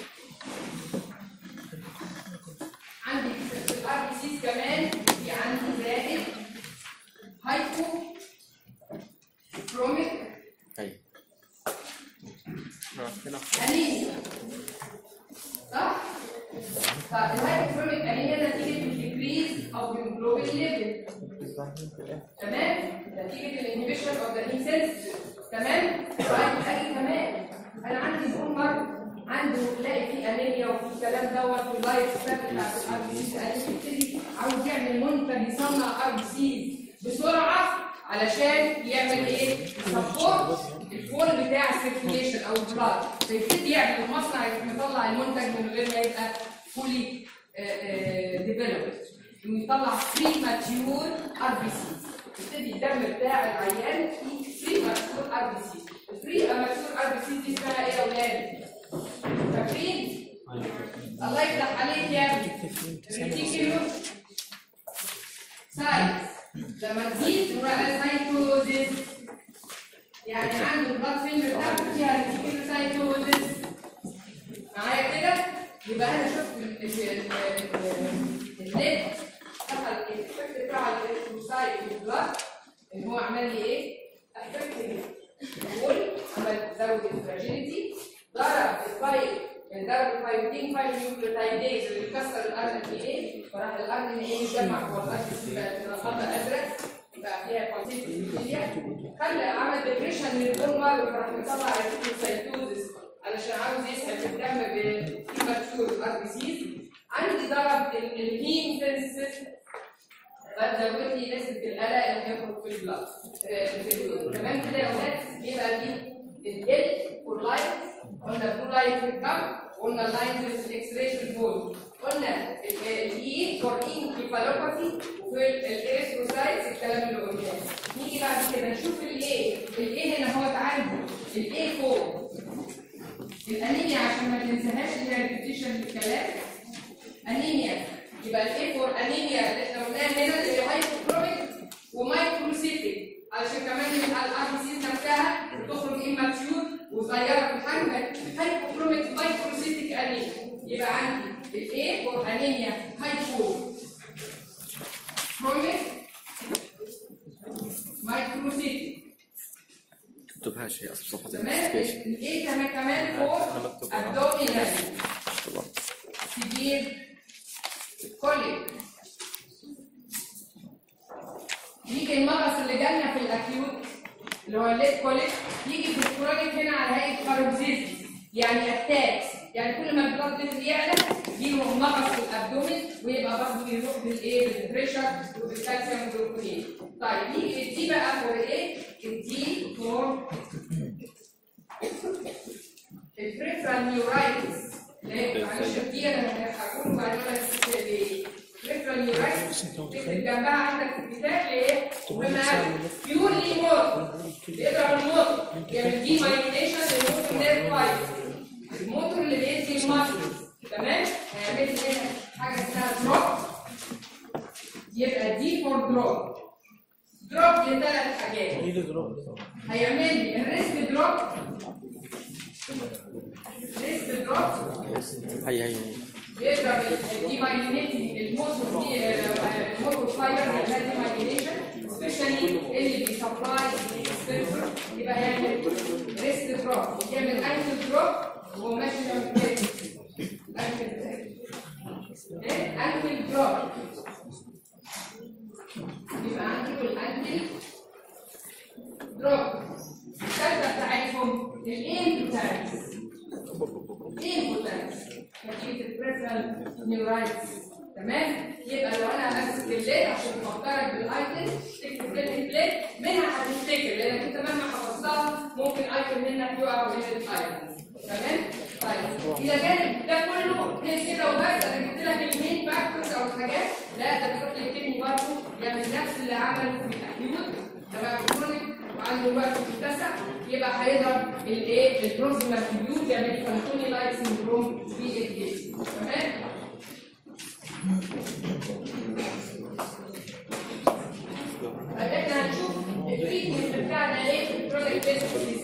Speaker 1: عندي في الار بي سي كمان في عندي زائد هايبو كروميك
Speaker 2: أي
Speaker 1: انيميا صح؟ فالهايبوكروميك انيميا نتيجه الديكريز او الهيموجلوبين ليفل تمام؟ نتيجه الانهبيشن اوف ذا هيم سيلز تمام؟ طيب حاجه كمان انا عندي بومر عنده تلاقي فيه انيميا وفي الكلام دوت واللايف ستايل بتاعت الار بي سيز يبتدي عاوز يعمل منتج يصنع ار بي سيز بسرعه علشان يعمل ايه؟ سبورت الفول بتاع السيركيليشن او البلاد فيبتدي يعمل المصنع يطلع المنتج من غير ما يبقى فولي ديفلوبد ويطلع فري ماتيور ار بي سيز يبتدي الدم بتاع العيان فيه فري ماتيور ار بي سيز الفري ماتيور ار بي سيز دي اسمها ايه يا اولاد؟ فاكرين؟ الله يفتح عليك يا ابني ريتيكيولو سايز لما تزيد نقول عليها سايتوزيس يعني عنده البلاد فيلم بتاعته فيها ريتيكيولو سايتوزيس معايا كده يبقى انا شفت ال- ال- ال- ال- النت دخل الافكت بتاع الريتيكوسايت في البلاد ان هو عمل لي ايه؟ افكت البول عمل زود الفراجيليتي ضرب الفايل يعني ضرب الفايبرين فايل نيوكليوتايديز اللي بيكسر الار ان اي فراح الار ان اي يتجمع جوه الار بقت خط ازرق بقى فيها كونسيستنسي خلى عمل ديبريشن للبون مارو فراح يطلع السيتوزيس علشان عاوز يسحب الدم بإيماتشور ار بي سيز عندي ضرب ال- الهيم سينسيس فتزود لي نسبة القلق اللي بيخرج في البلاد آه، في البلاد. تمام كده يا ولاد يبقى دي ال واللايت قلنا بلو لايت في الكم قلنا اللايت في الاكس راي في البول قلنا الاي فور انكيفالوباثي وفي الاريثروسايتس الكلام اللي قلناه نيجي بعد كده نشوف الايه الايه هنا هو عندي الايه فوق الانيميا عشان ما تنساهاش اللي هي ريبيتيشن الكلام انيميا يبقى الايه فور انيميا اللي احنا قلناها هنا اللي هي هايبوكروميك ومايكروسيتيك علشان كمان يبقى الار بي سيز نفسها بتخرج اماتيور وصغيره في الحجم هايبوكروميك مايكروسيتيك انيميا يبقى عندي الايه فور انيميا هايبو كروميك مايكروسيتيك
Speaker 2: تكتبهاش هي اصلا صفحه
Speaker 1: تمام
Speaker 2: الانفستيجيشن
Speaker 1: الايه كمان كمان فور ابدومينال سيفير كوليك يجي المغص اللي جالنا في الاكيوت اللي هو الليت كوليك يجي في الكرونيك هنا على هيئه بارابزيز يعني اتاكس يعني كل ما البلاد ليفل يعلى يجيله مغص في الابدومين ويبقى برضه يروح بالايه بالبريشر وبالكالسيوم والجلوكونين طيب يجي الدي بقى فور ايه؟ الدي فور البريفرال نيورايتس معلش دي انا هقول وبعدين اقول لك البريفرال نيورايتس تكتب جنبها عندك في الكتاب ايه؟ مهمة بيورلي موتور بيقرا الموتور يعمل دي مايلينيشن للموتور نيرف فايبر الموتور اللي بيدي المصل تمام؟ هيعمل لي هنا حاجه اسمها دروب يبقى دي فور دروب دروب لثلاث حاجات هيعمل لي الريسك دروب ريسك دروب
Speaker 2: هي هي هي
Speaker 1: يقدر الديمايلينيتنج الموتور دي آه، الموتور فايبر يعمل ديمايلينيشن سبيشالي اللي بيسبلاي السنسور يبقى يعمل ريست دروب يعمل انكل دروب وهو ماشي جنب كده انكل ايه انكل دروب يبقى عندي الانكل دروب الثالثه بتاعتهم الامبوتنس امبوتنس نتيجه البريفرال نيورايتس تمام يبقى لو انا همسك الليل عشان افكرك بالايتم تكتب كلمه ليل منها هتفتكر لانك انت مهما حفظتها ممكن ايتم منك يقع من الايتم تمام طيب الى جانب ده كله هي كده وبس انا جبت لك المين فاكتورز او الحاجات لا ده بيروح يكتبني برضه يعمل نفس اللي عمله في الاكيوت تمام كرونيك وعنده وقت متسع يبقى هيضرب الايه البروزيمال كيوت يعمل فانتوني لايت سندروم في الجسم تمام طيب احنا هنشوف التريتمنت بتاعنا ايه في الكرونيك بيسكس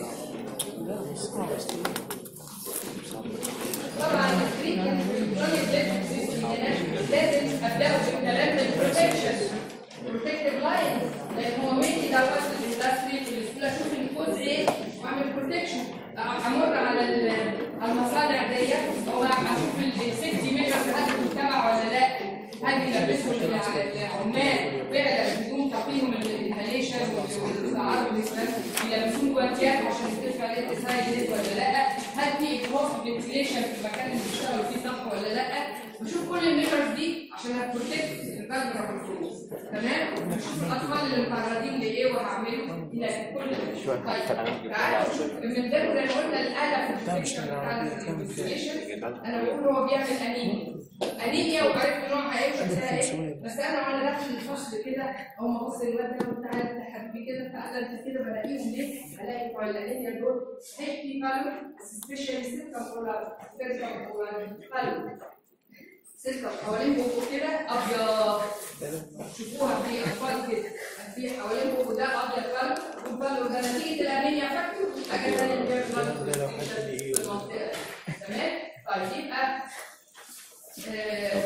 Speaker 1: طبعا التريتمنت في الكرونيك بيسكس لازم ابداه بالكلام البروتكشن بروتكتيف لاين لان هو مدي دوت الاندستري في الاسئله اشوف الكوز ايه واعمل بروتكشن امر على ال- على المصانع ديت هو اشوف السيفتي ميجرز هل بتتبع ولا لا هل بيلبسوا العمال فعلا بدون تقييم الانهاليشن والاستعاره والاسلام بيلبسوهم جوانتيات عشان ترفع الانتسايد ولا لا هل في اكراس فنتيليشن في المكان اللي بيشتغلوا فيه صح ولا لا بشوف كل الميجرز دي عشان هتبروتكت البلد الفلوس تمام بشوف الاطفال اللي متعرضين لايه وهعمله الى كل ده طيب تعالوا نشوف من ضمن زي ما قلنا الاله في الفيكشن بتاع الانفستيجيشن انا بقول هو بيعمل انيميا انيميا وعرفت نوع هيمشي فيها ايه بس انا وانا داخل الفصل كده اول ما ابص الواد ده وبتاع انت حبيبي كده تعالى انت كده بلاقيهم ليه؟ الاقي بتوع الانيميا دول سيفتي بالو سبيشال سيستم ولا سيستم ولا بالو سيستم حوالين بوكو كده ابيض شوفوها في اطفال كده في حوالين بوكو ده ابيض بالو والبالو ده نتيجه الانيميا فاكتور حاجه ثانيه اللي هي البالو في المنطقه تمام طيب يبقى آه،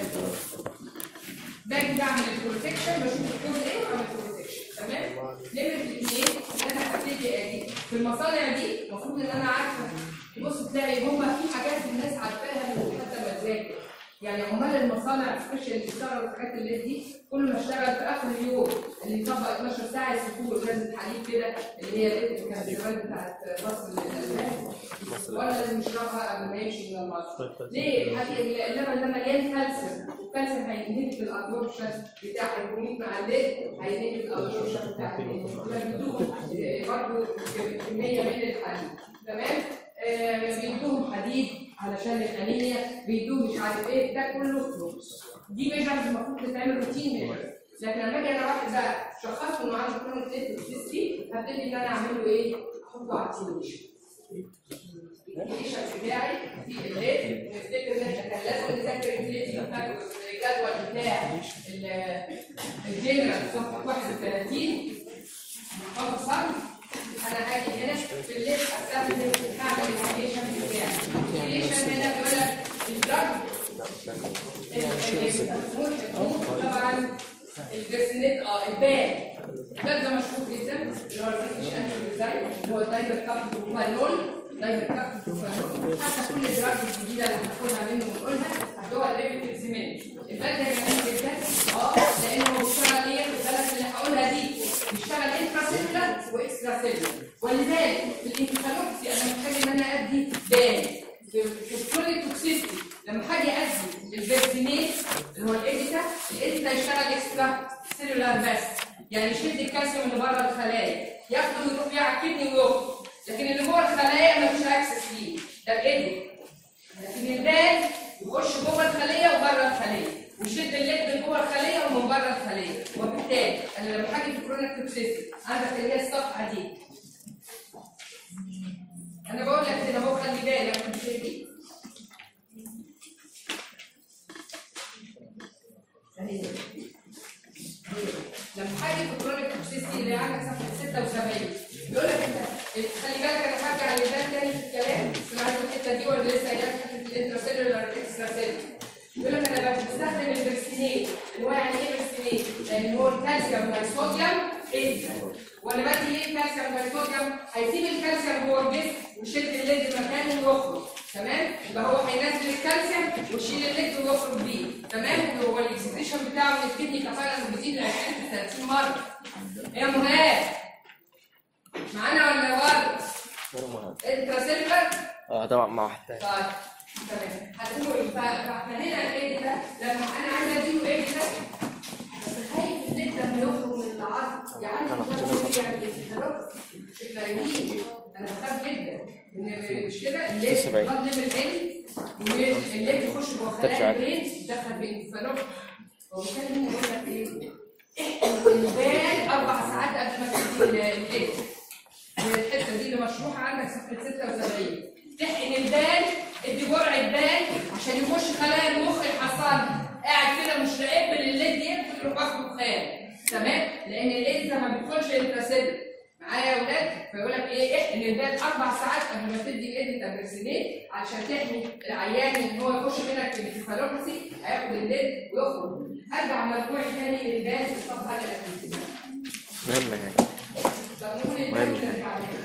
Speaker 1: باجي بعمل البروتكشن بشوف الكود ايه واعمل البروتكشن تمام نمره اثنين ان انا هبتدي اجي في المصانع دي المفروض ان انا عارفه تبص تلاقي هما في حاجات الناس عارفاها من حتى ما تذاكر يعني عمال المصانع سبيشال اللي بيشتغلوا الحاجات اللي دي كل ما اشتغل في اخر اليوم اللي يطبق 12 ساعه يسيبوه ازازه الحليب كده اللي هي اللي كانت زمان بتاعت مصر للالبان ولا لازم يشربها قبل ما يمشي من المصر ليه؟ هذه اللبن ده مليان كالسيوم الكالسيوم هينهبط الابزوربشن بتاع الهرمونات مع الليل هينهبط الابزوربشن بتاع الليل فبيدوهم برضه كميه من الحديد تمام؟ آه، بيدوهم حديد علشان الانيميا بيدوه مش عارف ايه ده كله دي ميجرز المفروض تتعمل روتين ميجرز لكن لما اجي انا واحد ده شخصت انه عنده كرونيك ليبتوسيس دي هبتدي ان انا اعمل له ايه؟ احطه على التيميشن التيميشن بتاعي في الليل نفتكر ان احنا كان لازم نذاكر الليل الجدول بتاع ال- الجنرال صفحه 31 خلاص صح؟ انا هاجي هنا في الليل استخدم هعمل التيميشن بتاعي التيميشن هنا بيقول لك الدرج طبعا الجرسينيت اه البان البان ده مشهور جدا اللي هو الفيش انتي ازاي اللي هو الدايبر كاب بروفانول دايبر كاب بروفانول حتى كل الدراج الجديده اللي هناخدها منه ونقولها هو الريفيتكسيمين البان ده جميل جدا اه لانه بيشتغل ايه في البلد اللي هقولها دي بيشتغل انترا سيلولار واكسترا سيلولار ولذلك في الانتيفالوكسي انا محتاج ان انا ادي بان في في كل التوكسيستي لما حاجه ادي الفيرسينيت اللي هو الاديتا الاديتا يشتغل اكسترا سيلولار بس يعني يشد الكالسيوم اللي بره الخلايا ياخده ويروح بيه على الكدني ويخرج لكن اللي جوه الخلايا مفيش اكسس ليه ده الاديتا لكن البال يخش جوه الخليه وبره الخليه ويشد الليد من جوه الخليه ومن بره الخليه وبالتالي انا لما حاجه في كرونيك توكسيستي عندك اللي هي الصفحه دي انا بقول لك كده اهو خلي بالك من الشيء دي أهي. لما حاجه في الكرونيك توكسيستي اللي عندك صفحه 76 بيقول لك انت خلي بالك انا هرجع لده تاني في الكلام بس انا عايز الحته دي ولا لسه قايلها في حته الانتراسيلولار اكسترا سيلولار يقول لك انا بستخدم البرسينيت اللي هو يعني ايه برسينيت؟ لان هو الكالسيوم والصوديوم ايه؟ وانا بدي ليه الكالسيوم والصوديوم؟ هيسيب الكالسيوم جوه الجسم ويشد الليد مكانه ويخرج تمام؟ يبقى هو هينزل الكالسيوم ويشيل الليد ويخرج بيه تمام؟ هو الاكسكريشن بتاعه من الكدني كفاله بيزيد ل 20 30 مره يا مهاب معانا ولا ورد؟ انتراسيلولار
Speaker 2: اه طبعا مع واحد تاني
Speaker 1: طيب تمام هتقولوا ايه فا- فاحنا هنا ايه ده لما انا عايزه اديله ايه ده بس خايف جدا لما يخرج من العظم يعني
Speaker 2: أنا كنت
Speaker 1: هو يعني خلاص الفريقين انا بخاف جدا ان مش كده الليل
Speaker 2: لسه بعيد.
Speaker 1: قد من العين والليل يخش جوه
Speaker 2: طب
Speaker 1: خلايا
Speaker 2: عارف.
Speaker 1: البرين يدخل بين فلو هو كان يقول لك ايه البال اربع ساعات قبل ما تدي الليل هي الحته دي اللي مشروحه عندك صفحه 76 تحقن البال ادي جرعه بال عشان يخش خلايا المخ يحصلها قاعد كده مش راقب الليد يدخل يروح واخده خان تمام لان الليد ما بيدخلش انتراسيل معايا يا اولاد فيقول لك ايه احقن البال اربع ساعات قبل ما تدي الليد تابرسينيت عشان تحمي العيان ان هو يخش منك في الانكفالوباثي هياخد الليد ويخرج ارجع مرجوعي تاني للبال في الصفحه اللي قبل
Speaker 2: مهم يعني
Speaker 1: طب نقول
Speaker 2: مهم.
Speaker 1: البال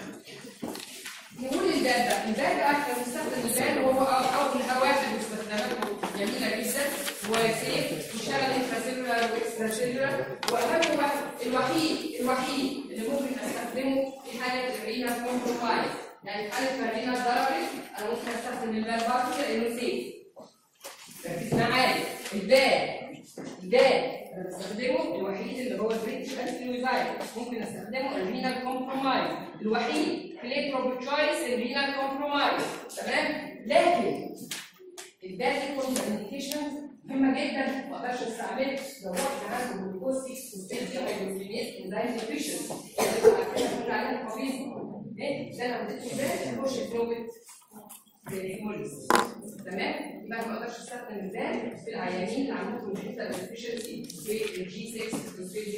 Speaker 1: نقول البال ده البال ده احنا بنستخدم البال وهو اول اواخر استخداماته جميله جدا وسيف بيشتغل انتراسيلولار واكستراسيلولار واهم واحد الوحيد الوحيد اللي ممكن استخدمه في حاله الرينا كومبرومايز يعني في حاله الرينا ضربت انا ممكن استخدم البال برضه لانه سيف ركز معايا البال البال انا بستخدمه الوحيد اللي هو البريتش انتيوزايد ممكن استخدمه الرينال كومبرومايز الوحيد كليترو تشويس الرينال كومبرومايز تمام لكن البال ليه كونتر انديكيشن مهمه جدا ما اقدرش استعمله لو واحد عنده جلوكوز 6 وستيجي هيدروجينيز انزيم ديفيشن بنقول عليه قوي ايه ده لو اديته البال يخش في نوبه هيموليز تمام يبقى ما اقدرش استخدم البال في العيانين اللي عندهم كونجنتال ديفيشنسي في الجي 6 فوسفيدي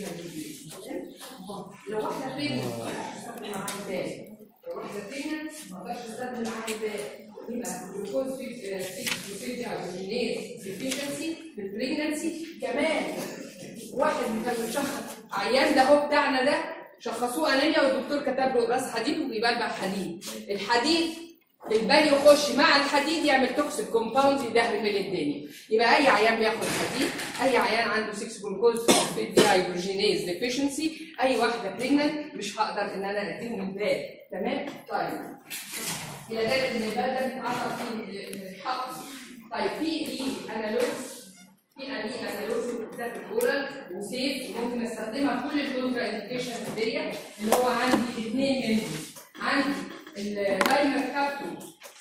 Speaker 1: لو واحده فين ما اقدرش استخدم معاها البال لو واحده فين ما اقدرش استخدم معاها البال يبقى الجلوكوز 6 فوسفيدي هيدروجينيز ديفيشنسي في البريجنسي كمان واحد كان مشخص عيان ده هو بتاعنا ده شخصوه انيميا والدكتور كتب له راس حديد وبيبلع حديد الحديد البال يخش مع الحديد يعمل توكسيك كومباوند يدهرب الدنيا يبقى اي عيان بياخد حديد اي عيان عنده 6 جلوكوز دي هيدروجينيز ديفيشنسي اي واحده بريجننت مش هقدر ان انا اديهم البال تمام طيب الى ذلك ان البال ده بيتعرض فيه الحقن طيب في في انالوجز في اني انالوجز ده في الاورال وسيف ممكن استخدمها في كل الكونترا انديكيشن ديت اللي هو عندي اثنين منهم عندي الدايمر كابتو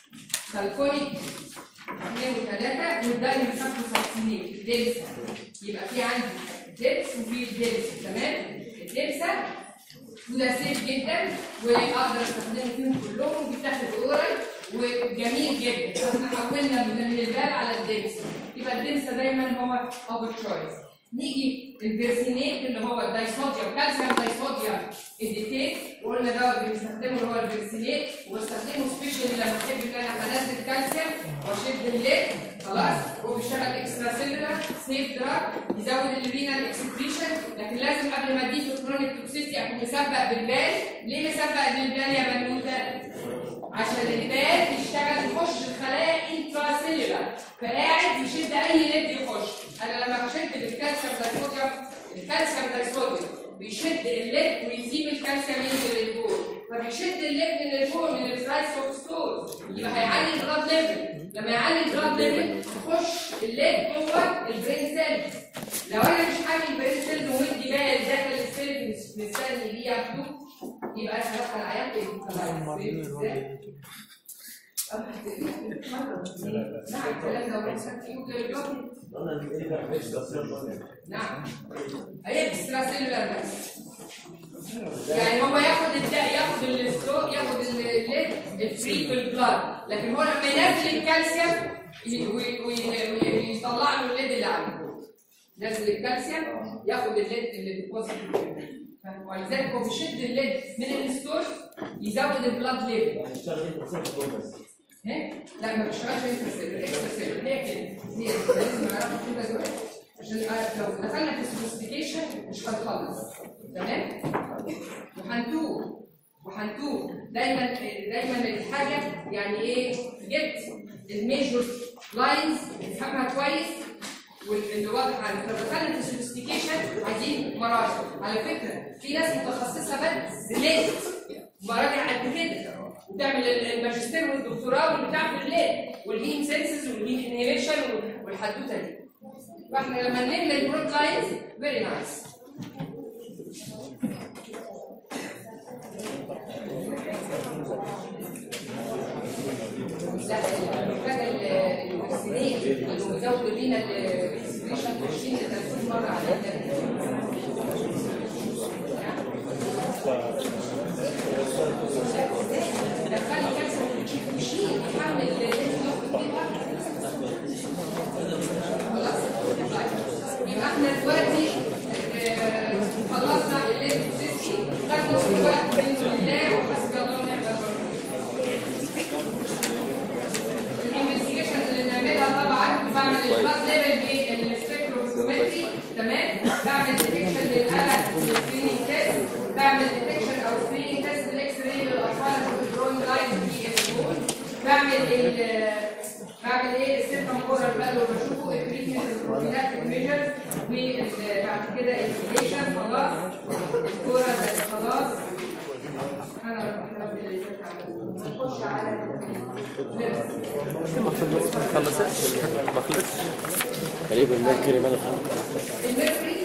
Speaker 1: سالكونيك اثنين وثلاثة والدايما خمسة وخمسين الدبسة يبقى في عندي دبس وفي الدبس تمام الدبسة وده سيف جدا واقدر استخدمه فيهم كلهم بتاخد اورال وجميل جدا احنا حولنا من من البال على الدبس يبقى الدبس دايما هو افضل تشويس نيجي الفيرسينيت اللي هو الدايصوديوم كالسيوم دايصوديوم اديتيت وقلنا ده بنستخدمه اللي هو الفيرسينيت وبستخدمه سبيشال لما احب ان انا انزل كالسيوم واشد الليد خلاص هو بيشتغل اكسترا سيلولار سيف دراج يزود الرينال اكسكريشن لكن لازم قبل ما اديه كرونيك توكسيتي اكون مسبق بالبال ليه مسبق بالبال يا بنوته؟ عشان البال يشتغل يخش الخلايا انترا سيلولار فقاعد يشد اي ليد يخش انا لما بشد بالكالسيوم دايصوديوم الكالسيوم دايصوديوم بيشد الليد ويسيب الكالسيوم ينزل للجول فبيشد الليد من الجول من الترايسوكستول يبقى هيعلي البلاد ليفل لما يعلي البلاد ليفل يخش الليد جوه البرين سيل لو انا مش عامل البرين سيل ومدي بال داخل السيل مش مستني ليه ياخده يبقى انا هدخل عيان ازاي؟ نعم الكلام ده وليس فيه جلوكوز نعم هي اكسترا سيلولار بس يعني هو ياخد الداء ياخد الستروك ياخد الليد الفري في البلاد لكن هو لما ينزل الكالسيوم ي- وي- وي- وي- ويطلع له الليد اللي عنده نزل الكالسيوم ياخد الليد اللي بوزيتيف ولذلك هو بيشد الليد من الستور يزود البلاد ليفل ها؟ لا ما بيشتغلش انترسيلر اكسترسيلر هي كده هي كده. لازم نعرفها كده دلوقتي عشان نعرف لو دخلنا في السوفيستيكيشن مش هنخلص تمام وهنتوه وهنتوه دايما دايما الحاجه يعني ايه جبت الميجور لاينز نفهمها كويس واللي واضح عن لو دخلنا في السوفيستيكيشن عايزين مراجع على فكره في ناس متخصصه بس ليت مراجع قد كده وتعمل الماجستير والدكتوراه والبتاع في الليل والهيم سينسز والهيم انهيبيشن والحدوته دي فاحنا لما نملى البروت لاينز فيري نايس لا المحتاجه الفاكسينين اللي بيزودوا لينا الاكسبريشن 20 ل 30 مره على الأقل. دخلي كالسيوم وشيل يحمل الانتيلوك فيها خلاص طيب يبقى احنا دلوقتي آه، خلصنا الليل سيسي خدنا الوقت منه لله وحسبي الله ونعم الوكيل الانفستيجيشن اللي نعملها طبعا بعمل البلاد ليفل بالسبكتروسكومتري تمام بعمل ديتكشن للقلق بالسكريننج تيست بعمل ديتكشن او سكريننج تيست بالاكس راي للاطفال الدرون لاين في الجول بعمل ال بعمل ايه السيركم كورال بقى اللي بشوفه البريكنس البروفيلات الميجرز وبعد كده الانفليشن خلاص الكورال خلاص انا رب اللي نخش على
Speaker 2: ما خلصتش ما خلصتش تقريبا الميركوري ماله
Speaker 1: الميركوري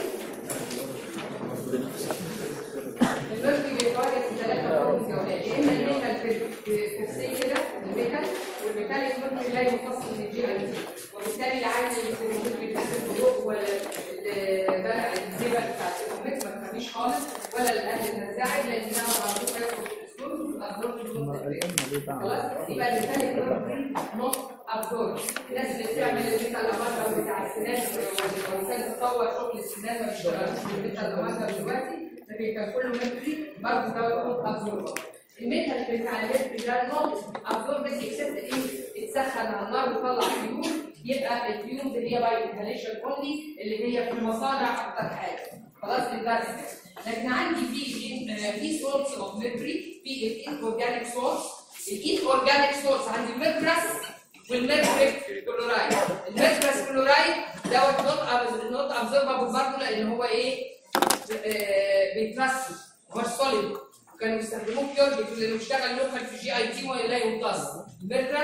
Speaker 1: الميركوري بيتواجد في ثلاثة فورمز يا ولاد يا اما الميتال في كده الميتال والميتال الميركوري لا ينفصل من الجي اي تي وبالتالي العادي اللي في الميركوري بيتحسب الضوء ولا بقى الزبل بتاعت الكمبيوتر ما تخليش خالص ولا الاهل تنزعج لانها معروفه يدخل في الاسلوب الابزورب خلاص يبقى الميتال الميركوري نوت ابزورب الناس اللي بتعمل الميتال اماتر بتاع السنان لو كان تطور شغل السنان ما بيشتغلش الميتال اماتر دلوقتي لكن كان كله ميركوري برضه ده نوت ابزورب الميتال بتاع الميركوري ده نوت ابزورب اكسبت ايه اتسخن على النار وطلع فيوم يبقى الفيوم اللي هي باي انهاليشن اونلي اللي هي في المصانع اكتر حاجه خلاص البس لكن عندي في في سورس اوف ميركوري في الان اورجانيك سورس الان اورجانيك سورس عندي ميركرس والميركوري كلورايد الميركرس كلورايد دوت نوت نوت ابزوربابل برضه لان هو ايه آه، بيترسب هو سوليد كانوا بيستخدموه بيور لانه بيشتغل لوكال في جي اي تي ولا يمتص الميركرس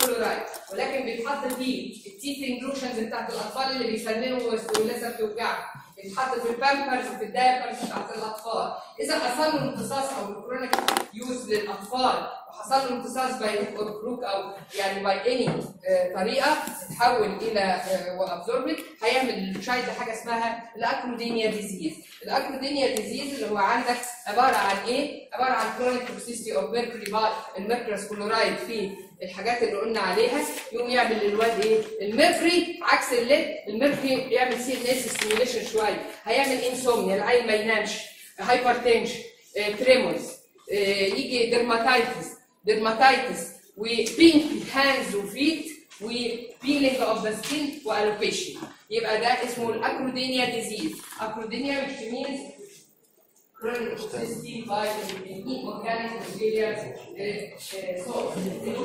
Speaker 1: كلورايد ولكن بيتحط فيه التيثنج لوشنز بتاعت الاطفال اللي بيسننوا واللثه بتوجعهم بيتحط في البامبرز وفي الدايبرز بتاعت الاطفال اذا حصل له امتصاص او الكرونيك يوز للاطفال وحصل له امتصاص باي اور كروك او يعني باي اني طريقه تتحول الى وابزوربنت هيعمل للتشايلد حاجه اسمها الاكرودينيا ديزيز الاكرودينيا ديزيز اللي هو عندك عباره عن ايه؟ عباره عن كرونيك توكسيستي اوف ميركوري باي الميركورس كلورايد في الحاجات اللي قلنا عليها يقوم يعمل للواد ايه؟ الميركوري عكس الليد الميركوري يعمل سي ان اس ستيميوليشن شويه هيعمل انسومنيا العيل ما ينامش هايبرتنشن تريمورز يجي ديرماتايتس ديرماتايتس وبينك هاندز وفيت وبيلينج اوف ذا سكين والوبيشن يبقى ده اسمه الاكرودينيا ديزيز اكرودينيا which means chronic toxicity by inorganic materials salt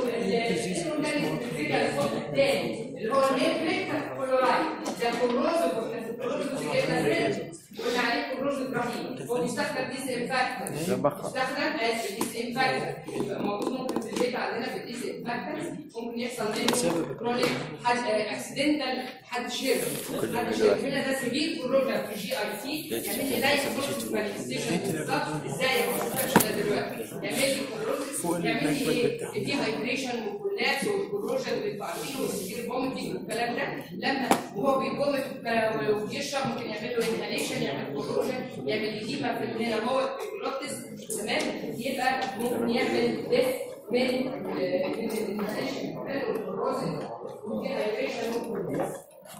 Speaker 1: inorganic materials salt الثاني اللي هو النيفليك كلورايد ده كلوروز كلوروز قلنا عليه كلوروز ابراهيم هو بيستخدم ديس انفاكتنت بيستخدم اسف ديس انفاكتنت موجود ممكن في البيت عندنا في الديس انفاكتنت ممكن يحصل منه كرونيك حد اكسيدنتال حد شرب حد شرب هنا ده سبيل كورونا في جي اي سي يعمل لي زي كورونا مانيفستيشن بالظبط ازاي ما شفتش ده دلوقتي يعمل لي كورونا يعمل لي ايه دي هايدريشن والكولابس والكوروجن اللي انتوا عارفينه والسكير فوميتنج والكلام ده لما وهو بيفومت وبيشرب ممكن يعمل له انهاليشن يعمل كوروجن يعمل ايديما في هنا هو في الجلوتس تمام يبقى ممكن يعمل ديث من من الانهاليشن والكوروجن والديهايدريشن والكولابس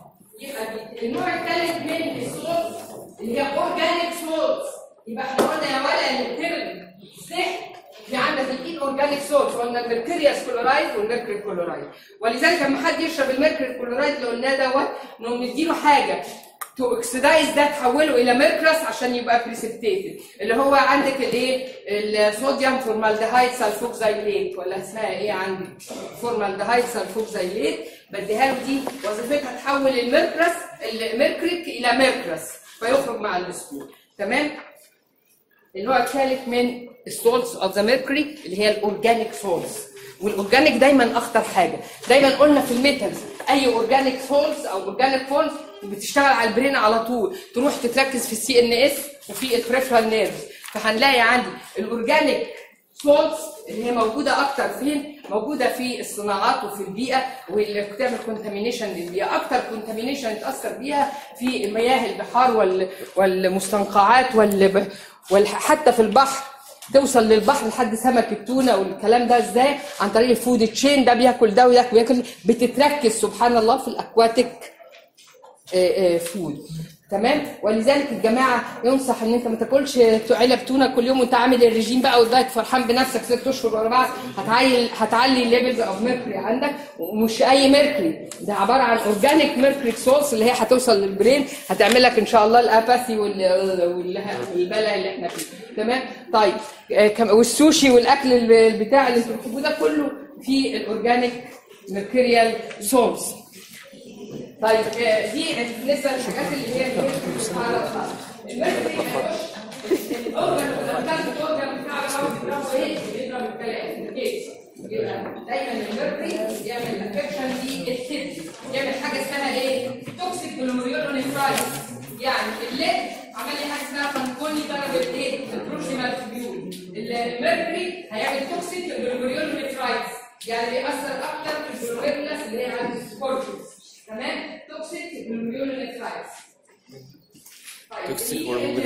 Speaker 1: يبقى النوع الثالث من الصوت اللي هي اورجانيك صوت يبقى احنا قلنا يا ولا ان الترم صح في عندك الاين اورجانيك سورس قلنا الميركوريوس كلورايد والميركوري كلورايد ولذلك لما حد يشرب الميركوري كلورايد اللي قلناه دوت نقوم نديله حاجه تو اوكسيدايز ده تحوله الى ميركرس عشان يبقى بريسبتيتد اللي هو عندك الايه الصوديوم فورمالدهايد سلفوكسايليت ولا اسمها ايه عندي فورمالدهايد سلفوكسايليت بديها له دي وظيفتها تحول الميركرس الميركريك الى ميركرس فيخرج مع الاسبوع تمام النوع الثالث من السولتس اوف ذا ميركوري اللي هي الاورجانيك سولتس والاورجانيك دايما اخطر حاجه دايما قلنا في الميتالز اي اورجانيك سولتس او اورجانيك فولز بتشتغل على البرين على طول تروح تتركز في السي ان اس وفي البريفرال نيرفز فهنلاقي عندي الاورجانيك سولتس اللي هي موجوده اكتر فين؟ موجوده في الصناعات وفي البيئه واللي بتعمل كونتامينيشن للبيئه، اكتر كونتامينيشن اتاثر بيها في مياه البحار وال والمستنقعات وال وحتى في البحر توصل للبحر لحد سمك التونه والكلام ده ازاي؟ عن طريق الفود تشين ده بياكل ده وده بياكل بتتركز سبحان الله في الاكواتيك فود تمام ولذلك الجماعه ينصح ان انت ما تاكلش علب تونه كل يوم وانت عامل الرجيم بقى وضايق فرحان بنفسك ست اشهر ورا بعض هتعلي هتعلي الليفلز اوف ميركوري عندك ومش اي ميركوري ده عباره عن اورجانيك ميركوري سورس اللي هي هتوصل للبرين هتعمل لك ان شاء الله الاباثي والبلا اللي احنا فيه تمام طيب والسوشي والاكل البتاع اللي انتوا بتحبوه ده كله في الاورجانيك ميركوريال سورس طيب دي بالنسبه للحاجات اللي هي الميركوري الاورجن الاورجن بتاع الراوند ايه؟ بيضرب الكلام دايما الميركوري يعمل افكشن دي التب يعمل حاجه اسمها ايه؟ توكسيك جلوميرولونيفرايتس يعني الليد عمل لي حاجه اسمها فانكوني ضرب الايه؟ البروكسيمال تبيول الميركوري هيعمل توكسيك جلوميرولونيفرايتس يعني بيأثر اكتر في الجلوميرولس اللي هي عند السكوربيوس تمام توكسيك جلوميرولونيفرايتس
Speaker 2: Toxic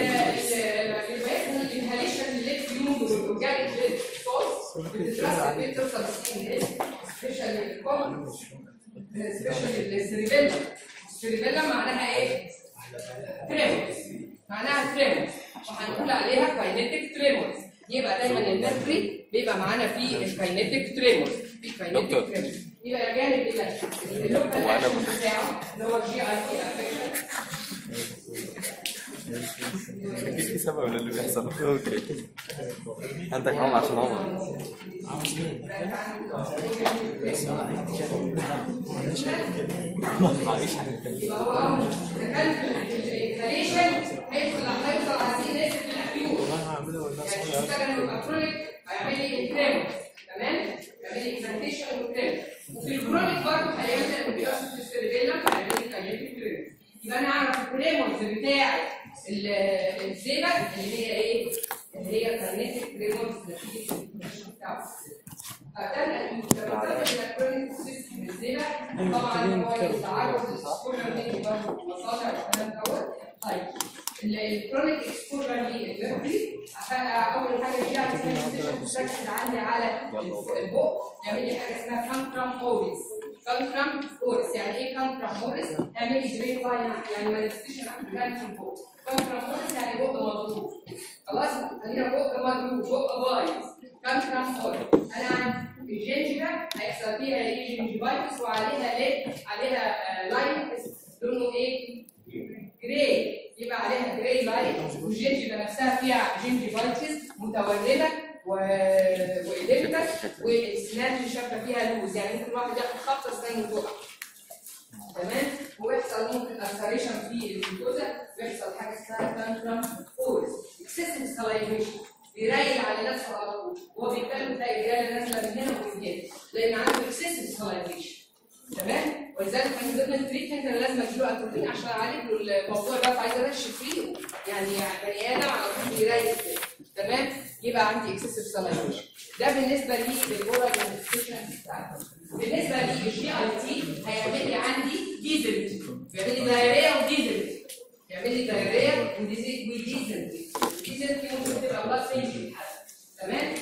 Speaker 1: الانهاليشن اللي فيهم والاورجانيك ليد سولز بتترسب بتوصل سكين سبيشال الكومن سبيشال السريبيلا السريبيلا معناها ايه؟ تريمورز معناها تريمورز وهنقول عليها كاينيتيك تريمورز يبقى دايما الميركوري بيبقى معانا في الكاينيتيك تريمورز في كاينيتيك
Speaker 2: دكتور.
Speaker 1: تريمورز يبقى جانب الى اللوكال اكشن بتاعه اللي هو الجي اي تي افكشن
Speaker 2: اكيد في سبب للي بيحصل اوكي عندك عمر عشان عمر
Speaker 1: يبقى هو تكلف الانهاليشن هيدخل هيوصل على سي ناس في الافيول يعني يشتغل يبقى كرونيك هيعمل لي انكريمنت تمام؟ يعمل لي اكزانتيشن وكريمنت وفي في الكرونيك برضه هيعمل الكيوسيس السيربيلم هيعمل لي كاينيتيك كريمز يبقى انا اعرف الكريمونز بتاع ال- الزيبه اللي هي ايه؟ اللي هي كاينيتيك كريمونز نتيجه الانفكشن بتاعه فده المتابعات الالكترونيك سيستم الزيبه طبعا هو التعرض للسكولر دي برضه مصادر والكلام دوت طيب الكرونيك اكسبوجر للميركوري اول حاجه فيها بتركز عندي على البق يعمل لي حاجه اسمها كانترام اوريس كانترام اوريس يعني ايه كانترام اوريس؟ يعمل لي جري لاين يعني مانيفستيشن بتاعت البق كانترام اوريس يعني بق مضروب خلاص خلينا بق مضروب بق بايظ كانترام اوريس انا عندي الجنجبه هيحصل فيها ايه جنجيفايتس وعليها ليه؟ عليها آه، لاين لونه ايه؟ جراي يبقى عليها جراي لاين والجنجبه نفسها فيها جنجيفايتس متورمه و... وإدمتك والسنان اللي شابه فيها لوز يعني ممكن الواحد ياخد خبطه اسنانه تقع تمام ويحصل ممكن السريشن في الجلوكوزا ويحصل حاجه اسمها تانترم فورس اكسسيف سلايفيشن بيريل على نفسه على طول وهو بيتكلم تلاقي الرياله نازله من هنا ومن هنا لان عنده اكسسيف سلايفيشن تمام ولذلك من ضمن التريتمنت انا لازم اديله اتروبين عشان اعالج له الموضوع ده عايز انشف فيه يعني بني ادم على طول بيريل كده تمام يبقى عندي اكسسيف سلايفيشن ده بالنسبه لي للاورال مانيفستيشن بتاعته بالنسبه لي الجي اي تي هيعمل لي عندي ديزل بيعمل لي دايريا وديزل يعمل لي دايريا وديزل وديزل ديزل دي ممكن تبقى بلاد فينج تمام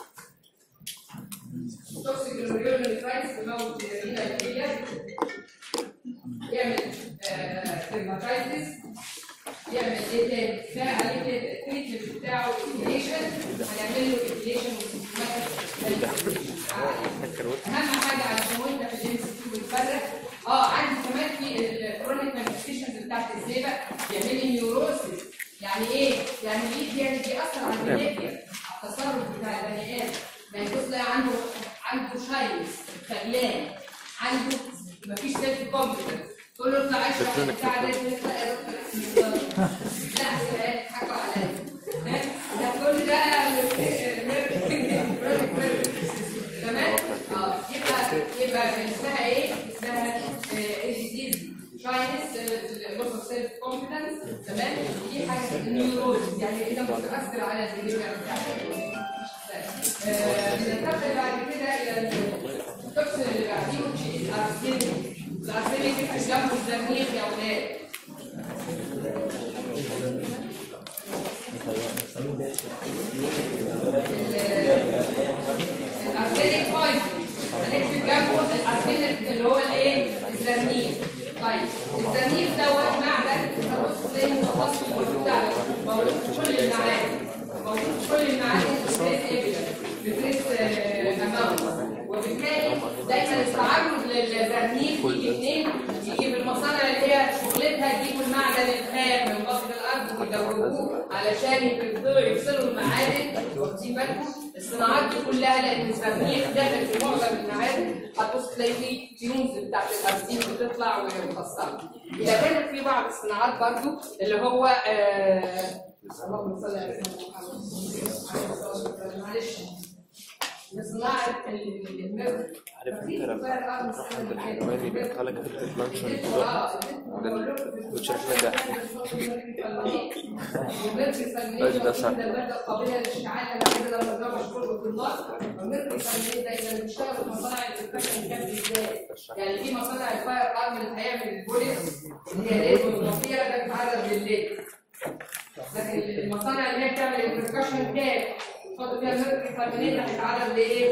Speaker 1: توكسيك جلوميريول نيفرايتس بموت رينا الكليه يعمل ديرماتايتس يعمل ايه تاني؟ ده عليه كده التريتمنت بتاعه الانفليشن هنعمل له انفليشن اهم حاجه علشان وانت في الام سي بتفرق اه عندي كمان في الكرونيك مانيفستيشنز بتاعت الزيبه بيعمل لي نيوروسيس يعني ايه؟ يعني دي يعني بيأثر على البيهيفير على التصرف بتاع البني ادم يعني تبص تلاقي عنده عنده شايس خجلان عنده مفيش سيلف كونفدنس تقول له اطلع اشرح بتاع ده يطلع يا دكتور لا حكوا عليا ده كل ده تمام اه يبقى يبقى اسمها ايه؟ اسمها ديزيز شاينس لوس اوف سيلف كونفدنس تمام دي حاجه النيوروز يعني كده بتاثر على البيهيفير بتاعتك ننتقل بعد كده الى التوكسين اللي بعديه which is arsenic الارسنيك يفتح جنبه الزرنيخ يا اولاد الارسنيك بويزن هنكتب جنبه الارسنيك اللي هو الايه؟ الزرنيخ طيب الزرنيخ دوت معدن تبص تلاقي متخصص بتاعه موجود في كل المعادن موجود في كل المعادن بتريس بتريس اماونت وبالتالي دايما التعرض للزرنيخ يجي منين؟ يجي من المصانع اللي هي شغلتها يجيبوا المعدن الخام من بطن الارض ويدوبوه علشان يقدروا يفصلوا المعادن واخدين بالكم الصناعات دي كلها لان الزرنيخ داخل في معظم المعادن هتبص تلاقي فيه تيونز بتاعت الارزين بتطلع ومفصله الى جانب في بعض الصناعات برضو اللي هو آه اللهم صل على سيدنا معلش لصناعة المرء
Speaker 2: عارف انت لما تروح عند الحيواني بيقطع لك حته لانشون وتشرح لك ده
Speaker 1: الراجل ده صح المادة القابلة للاشتعال انا كده لما جرب الشرب في النار المرء الفنانين دايما بيشتغل في مصانع الانفكشن كان ازاي يعني في مصانع الفاير ارم اللي هيعمل البوليس اللي هي ليد والمصيرة ده بتتعرض للليد لكن المصانع اللي هي بتعمل البركشن كام تحط فيها المرء الفنانين هتتعرض لايه؟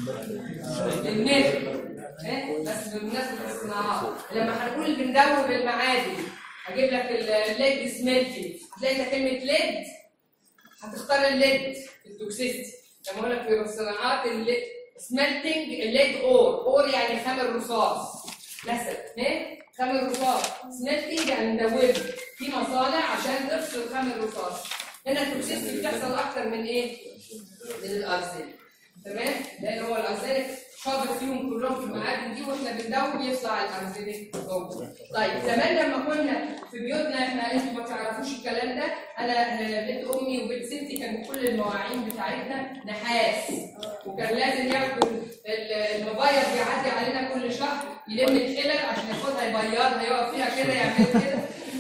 Speaker 1: للنجم إيه؟ بس بمناسبة الصناعات لما هنقول بندوب المعادن هجيب لك الليد سميلتنج هتلاقي انت كلمة ليد هتختار الليد في التوكسيستي لما اقول لك في الصناعات الليد سميلتنج الليد اور اور يعني خام رصاص مثلا ايه؟ خام الرصاص سميلتنج يعني ندوبه في مصانع عشان تفصل خام الرصاص هنا التوكسيستي بتحصل اكتر من ايه؟ من الارسنال تمام؟ لان هو الارسنال شاطر فيهم كلهم في المعادن دي واحنا بندور يطلع الارسنال موجود. طيب زمان لما كنا في بيوتنا احنا انتوا ما تعرفوش الكلام ده انا بنت امي وبنت ستي كانت كل المواعين بتاعتنا نحاس وكان لازم ياخدوا ال- المبيض بيعدي علينا كل شهر يلم الحلل عشان ياخدها يبيضها يقف فيها كده يعمل كده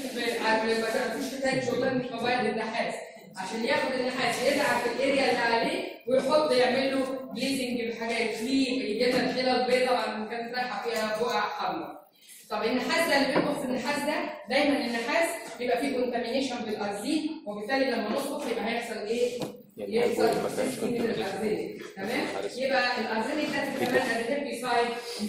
Speaker 1: ما فيش حكايه شغلانه مش مبيض النحاس عشان ياخد النحاس يزرع في الاريا اللي عليه ويحط يعمل له بليزنج بحاجات فيه يجيب لنا الحلل بيضاء بعد ما كانت رايحه فيها بقع حمراء طب النحاس ده اللي بيطبخ في النحاس ده دايما النحاس بيبقى فيه كونتامينيشن بالارزين وبالتالي لما نطبخ يبقى هيحصل ايه؟
Speaker 2: يعني
Speaker 1: يحصل
Speaker 2: هيكون ما فيهاش
Speaker 1: تسخين
Speaker 2: contamination.
Speaker 1: الارزين تمام؟
Speaker 2: عارف.
Speaker 1: يبقى الارزين ده كمان الهيربيسايد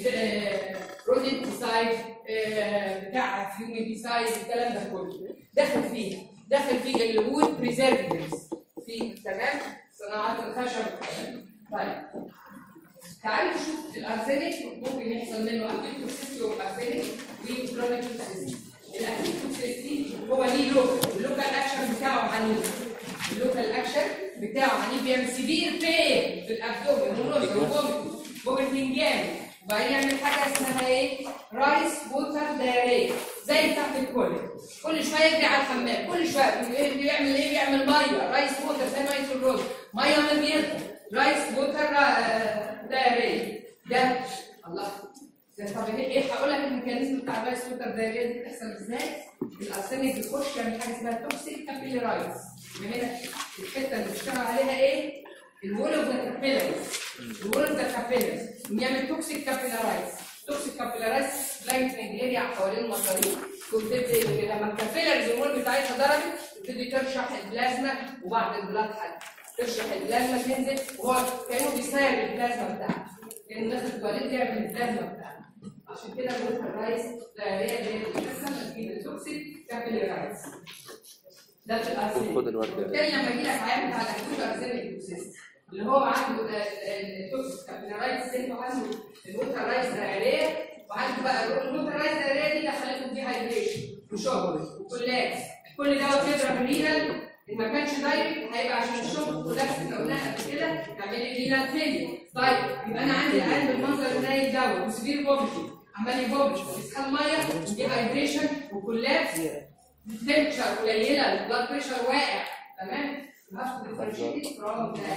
Speaker 1: رودنتيسايد بتاع فيوميديسايد الكلام ده كله داخل فيه داخل فيه الوود بريزرفيفز في تمام صناعات الخشب طيب تعالوا نشوف الارسنال ممكن يحصل منه اكيد توكسيستي والارسنال وكرونيك توكسيستي الاكيد توكسيستي هو ليه لوك اللوكال اكشن بتاعه عنيف اللوكال اكشن بتاعه عنيف بيعمل سيفير بين في الابدومين ونوزل وفوميتنج فوميتنج جامد وبعدين يعمل حاجه اسمها ايه؟ رايس ووتر دايريه زي بتاعت الكل كل شويه يجري على الحمام كل شويه بي- بيعمل ايه؟ بيعمل ميه رايس ووتر زي ميه الرز ميه من بيرجع رايس ووتر آه، دايريه ده الله ده طب ايه إيه هقول لك الميكانيزم بتاع الرايس ووتر دايريه دي بتحصل ازاي؟ الارسنال بيخش يعمل حاجه اسمها توكسيك كابيلارايز يبقى هنا الحته اللي بيشتغل عليها ايه؟ الول اوف ذا كابيلاريز الول اوف ذا كابيلاريز بيعمل توكسيك كابيلارايز توكسيك كابيلارايز لايتنج اريا حوالين المصاريف وبتبتدي لما الكابيلاريز الول بتاعتها ضربت تبتدي ترشح البلازما وبعد البلاد حاجه ترشح البلازما تنزل وهو كانه بيسير البلازما بتاعته كانه داخل التواليت يعمل البلازما بتاعته عشان كده بنقول الرايس دايريه اللي هي بتحصل نتيجه التوكسيك كابيلارايز ده في الارسنال
Speaker 2: خد الورد
Speaker 1: وبالتالي لما يجي لك عيان بتاع الاكيوت ارسنال توكسيس اللي هو عنده التوكسيك كابيلارايز سيل وعنده الوتر رايز دايريه وعنده بقى الوتر رايز دايريه دي دخلته دي هايدريشن وشغل وكلات كل ده بيضرب الرينال ان ما كانش دايركت هيبقى عشان الشغل وده احنا قلناها قبل كده يعمل لي رينال فيلير طيب يبقى انا عندي العيان بالمنظر اللي نايم دوت وسبير بوبلي عمال يبوبلي بيسخن ميه ودي هايدريشن وكلات التمبشر قليله البلاد بريشر واقع تمام هاخد ديفرنشيت فروم ذا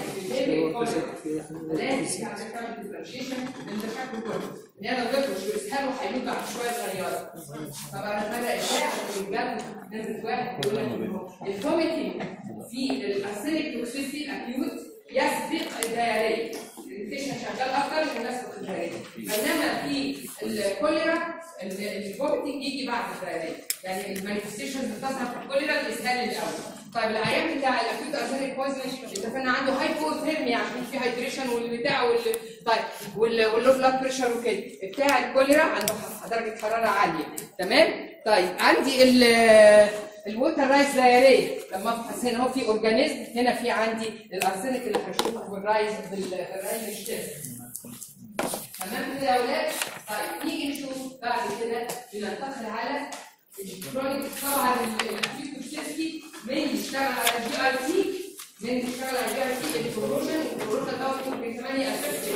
Speaker 1: لازم يعني تعمل ديفرنشيشن من ده شكله كله ان انا لو جبت واسهله هيموت بعد شويه صغيره طب انا بدا اشاعه الجو نزلت واحد يقول لك الفوميتنج في الاسيليك توكسيسي اكيوت يسبق الدياريه الانفكشن شغال اكتر من الناس في الدياريه بينما في الكوليرا الفوميتنج يجي بعد الدياريه يعني المانيفستيشنز بتظهر في الكوليرا الاسهال الاول طيب العيان بتاع الاكيوت ارسنال بويزنج اتفقنا عنده هايبوثيرميا عشان في هايدريشن والبتاع وال طيب وال- واللو بلاد بريشر وكده بتاع الكوليرا عنده ح- درجه حراره عاليه تمام طيب عندي ال الووتر رايز دايريه لما افحص هنا هو في اورجانيزم هنا في عندي الارسنال اللي هشوفه بالرايز بالرايز تيست تمام كده يا اولاد طيب نيجي نشوف بعد كده بننتقل على الكرونيك طبعا الاكيوت توكسيستي مين يشتغل على الجي ار تي مين يشتغل على الجي ار تي الكوروجن الكوروجن دوت ممكن كمان يأفكت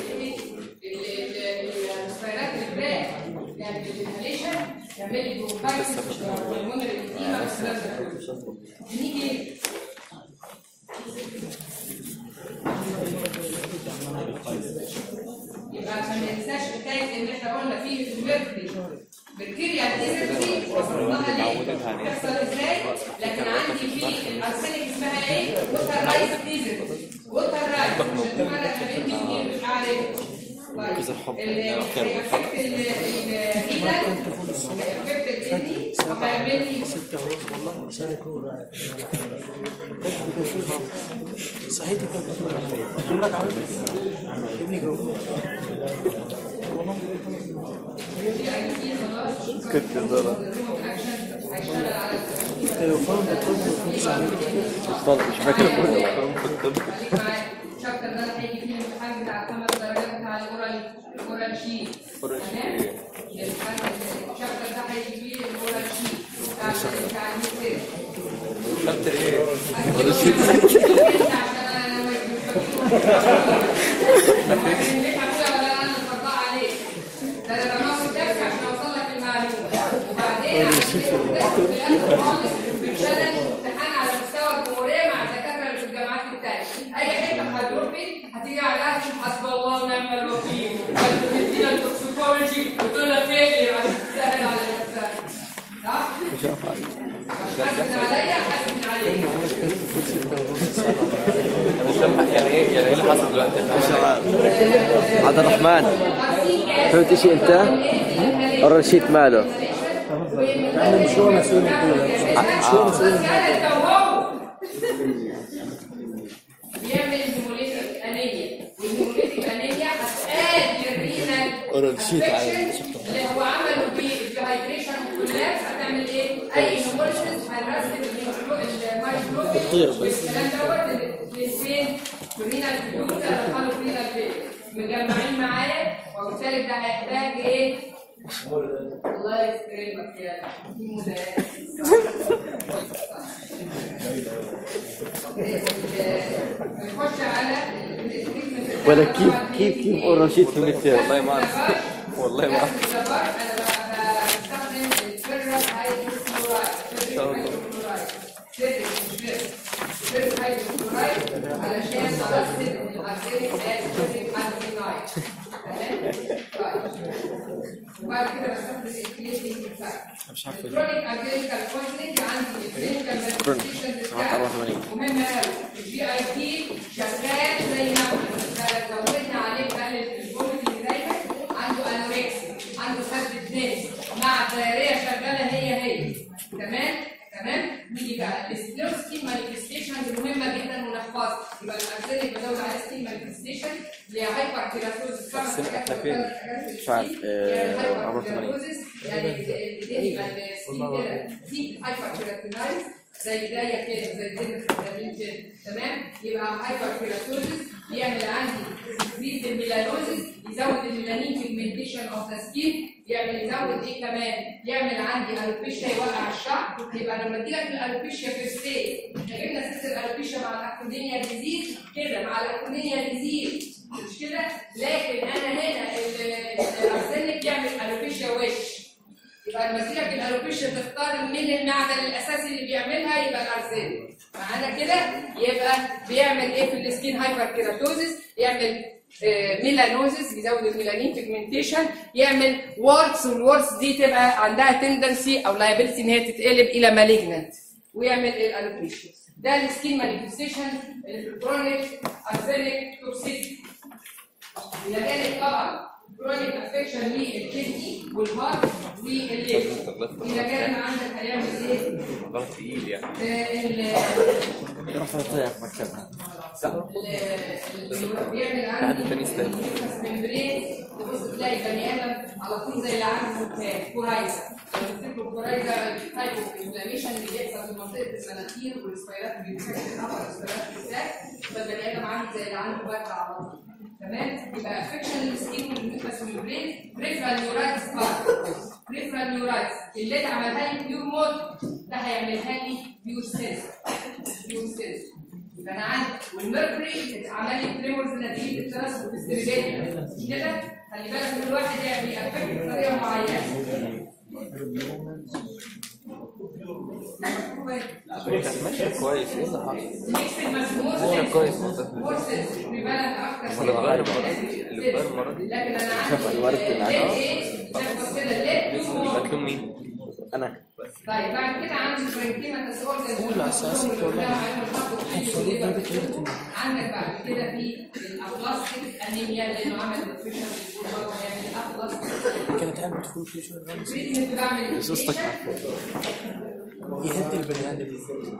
Speaker 1: السبيرات البراك يعني الانهاليشن يعمل لي بروكايتس هرمون الانتيما والكلام ده كله نيجي يبقى عشان ما ننساش حكايه ان احنا قلنا في الميركوري بكتيريا ديزرتي وصلناها ليه؟ بتحصل ازاي؟ لكن عندي في الارسنال اسمها ايه؟ ووتر رايس ديزرت ووتر رايس عشان تفرق ما بين كتير مش عارف
Speaker 2: مركز الحب.
Speaker 1: ال- هيأفكت ال- الرينال هيأفكت الكدني وهيعمل لي
Speaker 4: صحيح عمرك عملت ابني جوه
Speaker 1: يعني في خلاص
Speaker 2: كنت ضرر
Speaker 1: هيشتغل على
Speaker 4: تليفون الطب مش عامل
Speaker 2: الطلب مش فاكر كله في الطب
Speaker 1: خليك معايا الشابتر ده اللي هيجي فيه الامتحان بتاع الخمس درجات بتاع الاورال الاورال شيت
Speaker 2: أورال
Speaker 1: تمام
Speaker 2: شيت.
Speaker 1: الامتحان الشابتر ده هيجي فيه الاورال شيت بتاع بتاع الميد
Speaker 2: شابتر ايه؟
Speaker 1: انت عشان انا لكن ليه هقول ولا انا اللي فرضاه عليك ده انا بناقش الدرس عشان اوصل لك المعلومه وبعدين عشان كده في الاخر خالص بتشتغل امتحان على مستوى الجمهوريه مع الدكاتره اللي في الجامعات التانيه اي حته هتروح فين هتيجي هتيجي على الاهل حسب الله ونعم الوكيل فانت بتدينا التوكسيكولوجي وتقول لك ايه عشان تسهل على نفسك صح؟ حاسبين عليا حاسبين عليك
Speaker 2: مش فاهم يعني ايه يعني ايه اللي حصل دلوقتي
Speaker 5: عبد الرحمن فهمت شيء انت؟ الرشيد ماله؟
Speaker 4: مش هو مسؤول مش هو مسؤول
Speaker 1: بيعمل هيموليتيك انيميا والهيموليتيك انيميا هتقاد الرينال
Speaker 5: ورشيد على
Speaker 1: اللي هو عمله بالهايدريشن كولابس هتعمل ايه؟ اي هيموليسيس هيرسل المايكروبين والكلام دوت الاثنين الرينال فلوس هتدخلوا الرينال فلوس مجمعين معاه وبالتالي ده هيحتاج ايه؟ الله يكرمك يا نخش على التريتمنت
Speaker 5: ولا كيف كيف كيف الرشيد في مثل
Speaker 2: والله ما اعرف والله ما اعرف
Speaker 1: علشان اغسل الارسنال اسيد انتينايت وبعد كده بستخدم الكليتنج مش عارف الكرونيك ارجينيكال بويزنينج عندي الكلينيكال مانيفستيشن مهمه قوي الجي اي تي شغال زي ما احنا زودنا عليه بقى الفولت اللي دايما عنده انوركسيا عنده سد نفس مع دايريه شغاله هي هي تمام تمام نيجي بقى السلوسكي مانيفستيشنز مهمه جدا ونحفظها يبقى الارسنال بزود على سكين مانيفستيشن اللي هي هايبر كيراتوز خمس
Speaker 2: السنة
Speaker 1: حاجات
Speaker 2: إحنا فين؟
Speaker 1: ثلاث حاجات في
Speaker 5: مش عارف،
Speaker 1: السكين.
Speaker 5: آه،
Speaker 1: يعني الهايبر
Speaker 5: عمر ثمانية.
Speaker 1: كيراتوزس يعني الدنيا السكين كده في هايبر كيراتينايز زي بدايه كده زي الدنيا الخدامين كده تمام يبقى هايبر كيراتوزس يعمل عندي تزيد الميلانوزس يزود الميلانين بيجمنتيشن اوف ذا سكين يعمل يزود ايه كمان يعمل عندي الوبيشيا يوقع الشعر يبقى لما تجي لك الالوبيشيا في السيل احنا جبنا سيره الالوبيشيا مع الاكودينيا ديزيز كده مع الاكودينيا ديزيز مش كده لكن انا هنا ال- الارسنك يعمل الوبيشيا وش يبقى المسيرة في الالوبيشيا تختار من المعدن الاساسي اللي بيعملها يبقى الارسنال معانا كده يبقى بيعمل ايه في السكين هايبر كيراتوزيس يعمل آه، ميلانوزيس بيزود الميلانين بيجمنتيشن يعمل وورتس والوورتس دي تبقى عندها تندنسي او لايبيلتي ان هي تتقلب الى مالجنت ويعمل الالوبيشيا ده السكين مانيفستيشن اللي في الكرونيك ارسنال توكسيسيتي الى جانب طبعا كرونيك افكشن للكدني والهارت والليفر الى جانب عندك هيعمل ايه؟
Speaker 2: غلط تقيل يعني
Speaker 1: آه، ال-
Speaker 5: رفع طيح مكتبها
Speaker 1: ال- اللي بيعمل
Speaker 2: حد
Speaker 1: عندي
Speaker 2: تاني يستاهل.
Speaker 1: ممبرين تبص تلاقي بني ادم على طول زي اللي عنده كان كورايزا لو تفتكروا الكورايزا تايبو انفلاميشن اللي بيحصل في منطقه المناخير والسبيرات اللي بيتكسر الابر السبيرات بالذات فالبني ادم عامل زي اللي عنده برد على طول تمام يبقى افكشن السكين والميوكاس والبرين بريفرال نيورايتس بريفرال نيورايتس اللي عملها لي بيور مود ده هيعملها لي بيور سيلز بيور سيلز يبقى انا عندي والميركوري اتعمل لي تريمورز نتيجه التناسب والاسترجاع مش كده خلي بالك كل واحد يعمل افكت بطريقه معينه
Speaker 2: كانت ماشية كويس ايه اللي حصل؟
Speaker 1: ميكس المسموس
Speaker 2: ماشية كويس والله.
Speaker 1: فورسز بيبان اكتر
Speaker 2: اللي اتغير المرة دي اللي اتغير المرة دي
Speaker 1: لكن انا عندي
Speaker 5: الورد اللي
Speaker 1: ليه
Speaker 5: عندي.
Speaker 1: ايه ناخد كده ليه تو مور
Speaker 2: هتلوم مين؟
Speaker 5: انا
Speaker 1: طيب بعد كده عندي فرنكيما تسأل
Speaker 4: قول على أساس
Speaker 1: عندك بعد كده في الابلاستيك انيميا لانه عمل نيوتريشن ويعمل الابلاستيك
Speaker 4: كانت عم تدخل في شويه غمس
Speaker 1: تريتمنت بعمل
Speaker 5: قصتك
Speaker 4: يهدي البني ادم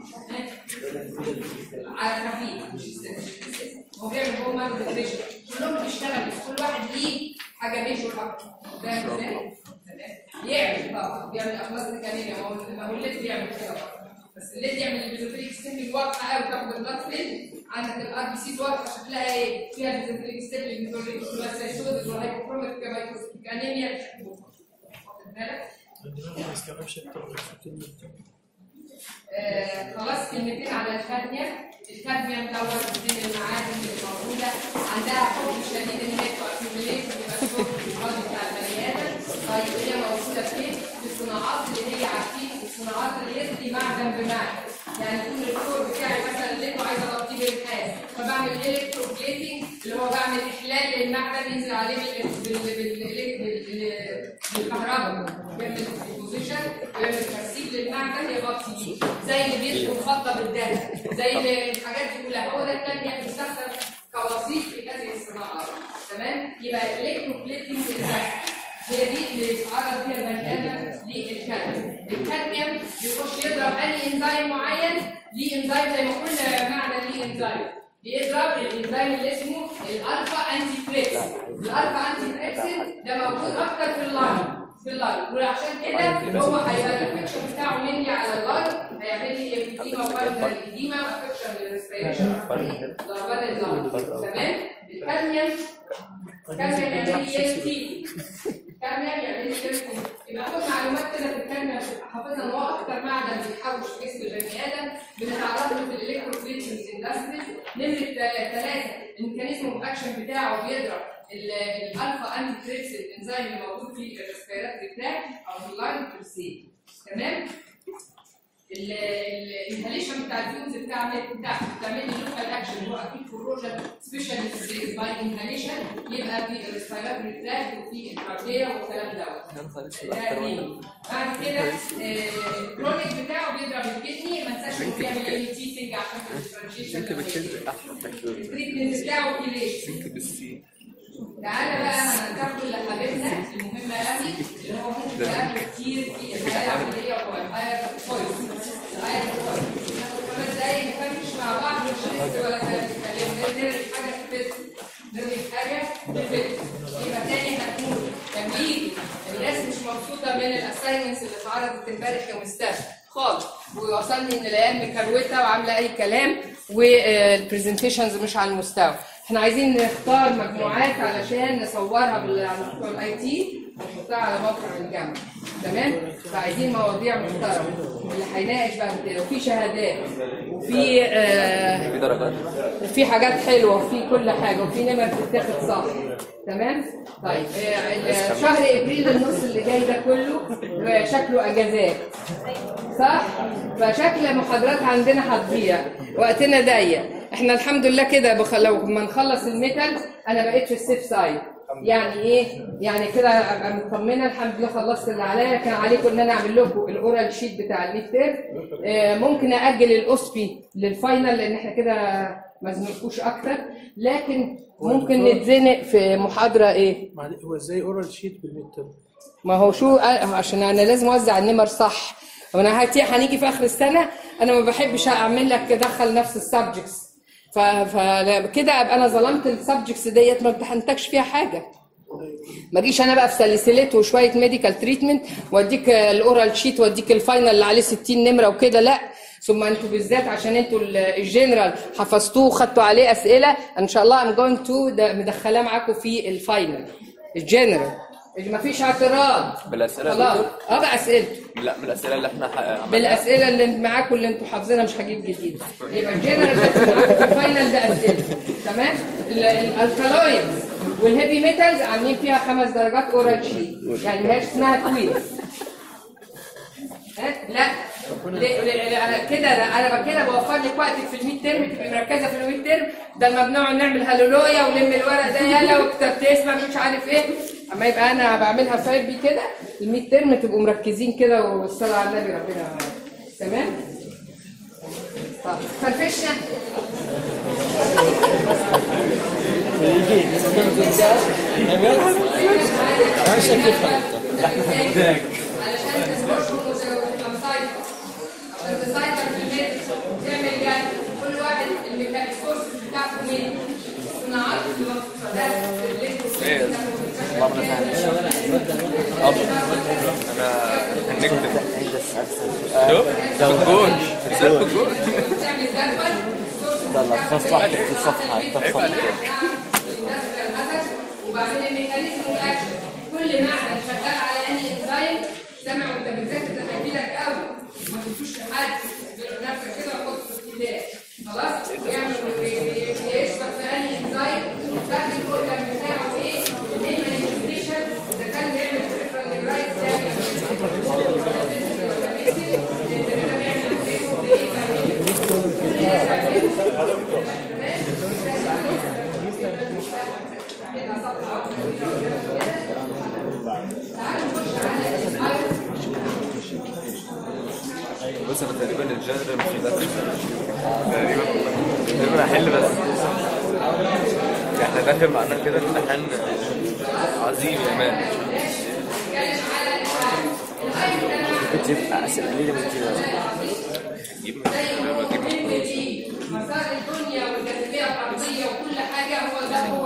Speaker 1: على خفيف مش استنسيف. هو بيعمل هو مال نيوتريشن كلهم بيشتغل بس كل واحد ليه حاجه بيشوا اكتر فاهم ازاي؟ تمام يعمل طبعا بيعمل ابلاستيك انيميا ما هو ما هو الليد بيعمل كده برضه. بس الليد يعمل البيزوفيليك ستيمي واضحه قوي تاخد البلاد فين عندك الار بي سي واضحه شكلها ايه؟ فيها البيزوفيليك ستيمي البيزوفيليك سايتوزس والهايبوكروميك كمايكروسكوبيك انيميا واخد بالك؟
Speaker 4: الدماغ ما يستوعبش اكتر من 60 دقيقة.
Speaker 1: آه، خلاص كلمتين على الكادميا الكادميا مدور بين المعادن اللي موجوده عندها حب شديد ان هي تاكيوميليت وتبقى ستور في البادي بتاع البني ادم طيب هي موجوده فين؟ في الصناعات اللي هي عارفين الصناعات اللي يدي معدن بمعدن يعني يكون الكور بتاعي مثلا لقيته عايز اغطيه بالنحاس فبعمل بعمل الكتروبليتنج اللي هو بعمل احلال للمعدن ينزل عليه بال- بال- بال- بال- بالكهرباء بيعمل ديبوزيشن بيعمل ترسيب للمعدن يغطي بيه زي اللي بيدخل خطه بالدهن زي اللي- الحاجات دي كلها هو ده اللي كان بيستخدم كوسيط في هذه الصناعات تمام يبقى الالكتروبليتنج هي دي اللي بيتعرض فيها البني ادم للكادميوم الكادميوم بيخش يضرب اي انزيم معين ليه انزيم زي ما قلنا معدن ليه انزيم بيضرب الانزيم اللي اسمه الالفا انتي بريكس الالفا انتي بريكس ده موجود اكتر في اللاين في اللاين وعشان كده هو هيبقى الانفكشن بتاعه مني على اللاين هيعمل لي ابتيما وفرد الاديما وانفكشن للريسبيريشن ضربات اللاين تمام الكادميوم الكادميوم يعمل لي يلتي كاميرا يعمل لي كيرفي يبقى خد معلومات كده في الكاميرا تبقى حافظها ان هو اكتر معدن بيتحوش في جسم البني ادم بنتعرض له في الالكتروفليكشنز اندستريز نمره ثلاثه الميكانيزم اوف اكشن بتاعه بيضرب ال- الالفا انتي تريبس الانزيم اللي موجود في الريسبيراتوري تراك او في اللاين بيرسي تمام الانهاليشن بتاع الفيوز بتاع بتاع بتعمل لي لوكال اكشن هو اكيد كوروجن سبيشالي باي انهاليشن يبقى في الريسبيراتوري تراك وفي الكارديا والكلام دوت ده اتنين. بعد كده الكرونيك بتاعه بيضرب الكدني ما تنساش انه بيعمل اي تيتنج عشان الديفرنشيشن التريتمنت بتاعه كليش تعالى بقى هنتاخد لحبيبنا المهمه قوي اللي هو ممكن تقابله كتير في الحياه العمليه وهو الهاير فويس الهاير فويس ناخد خمس دقايق نفرش مع بعض مش لسه ولا كلام نتكلم نرمي حاجه في البيت نرمي حاجه في البيت يبقى تاني هنقول تمهيد الناس مش مبسوطه من الاساينمنتس اللي اتعرضت امبارح يوم السبت خالص ووصلني ان العيال مكروته وعامله اي كلام والبرزنتيشنز مش على المستوى احنا عايزين نختار مجموعات علشان نصورها بال- على بتوع الاي تي ونحطها على موقع الجامعه تمام فعايزين مواضيع محترمه اللي هيناقش بعد كده وفي شهادات وفي آه
Speaker 2: في درجات
Speaker 1: وفي حاجات حلوه وفي كل حاجه وفي نمر بتتاخد صح تمام طيب آه، ال- شهر ابريل النص اللي جاي ده كله آه، شكله اجازات صح فشكل محاضرات عندنا هتضيع وقتنا ضيق احنا الحمد لله كده بخ... لو ما نخلص الميتال انا بقيت في السيف سايد يعني ايه يعني كده ابقى مطمنه الحمد لله خلصت اللي عليا كان عليكم ان انا اعمل لكم الاورال شيت بتاع الميد تيرم آه، ممكن اجل الاوسبي للفاينل لان احنا كده ما زنقوش اكتر لكن ممكن نتزنق في محاضره ايه
Speaker 4: معلش هو ازاي اورال شيت بالميد ترم؟
Speaker 1: ما هو شو عشان انا لازم اوزع النمر صح وانا هتي هنيجي في اخر السنه انا ما بحبش اعمل لك ادخل نفس السبجكتس فكده ابقى انا ظلمت السبجكتس ديت ما امتحنتكش فيها حاجه ما اجيش انا بقى في ساليسيليت وشويه ميديكال تريتمنت واديك الاورال شيت واديك الفاينل اللي عليه 60 نمره وكده لا ثم انتوا بالذات عشان انتوا ال- الجنرال حفظتوه وخدتوا عليه اسئله ان شاء الله ام جوينج تو مدخلاه معاكم في الفاينل الجنرال ما فيش اعتراض
Speaker 2: بالاسئله
Speaker 1: خلاص
Speaker 2: دول؟
Speaker 1: اه باسئلته
Speaker 2: لا من الاسئله اللي احنا ح- عملناها.
Speaker 1: بالاسئله اللي معاكم اللي انتوا حافظينها مش هجيب جديد يبقى الجنرال بس معاكم في الفاينل ده اسئله تمام ال- الالكالويدز والهيفي ميتالز عاملين فيها خمس درجات اورال شيت يعني ما هيش اسمها كويز ها؟ لا ليه- ليه- ليه- انا كده انا كده بوفر لك وقتك في الميد ترم تبقي مركزه في الميد ترم ده الممنوع نعمل هللويا ولم الورق ده يلا وكتبت اسمك مش عارف ايه اما يبقى انا بعملها فايبي كده الميد ترم تبقوا مركزين كده والصلاه على النبي ربنا معاك. تمام طب فرفشنا علشان تسبقوا وتبقى مسيطر عشان تسيطر في البيت تعمل جد كل واحد اللي كان السورس بتاعته مين؟ الصناعات المخصوصه ده اللي انتوا
Speaker 2: ايه اللهم انا هنكتب شوف في الجول في الجول
Speaker 1: تعمل جدول السورس
Speaker 5: يلا خلاص واحد في الصفحة الصفحة
Speaker 1: وبعدين الميكانيزم والاكشن كل معدن شغال على انهي انزايم سامع وانت بتذاكر ده هيفيدك قوي ما تمشوش في حد نفسك كده وحط في الكتاب خلاص يعمل يشبك في انهي انزايم وتاخد الاورجن بتاعه ايه ايه مانيفستيشن اذا كان بيعمل بريفرال رايت ده
Speaker 2: جنرال مش ده تقريبا تقريبا هحل بس يعني احنا داخل معانا كده امتحان عظيم يا مان
Speaker 5: كنت تبقى اسئله قليله بس كده
Speaker 2: هجيب من
Speaker 1: زي ما هو
Speaker 2: هجيب
Speaker 1: مهم دي مسار الدنيا والجاذبيه الارضيه وكل حاجه هو ده هو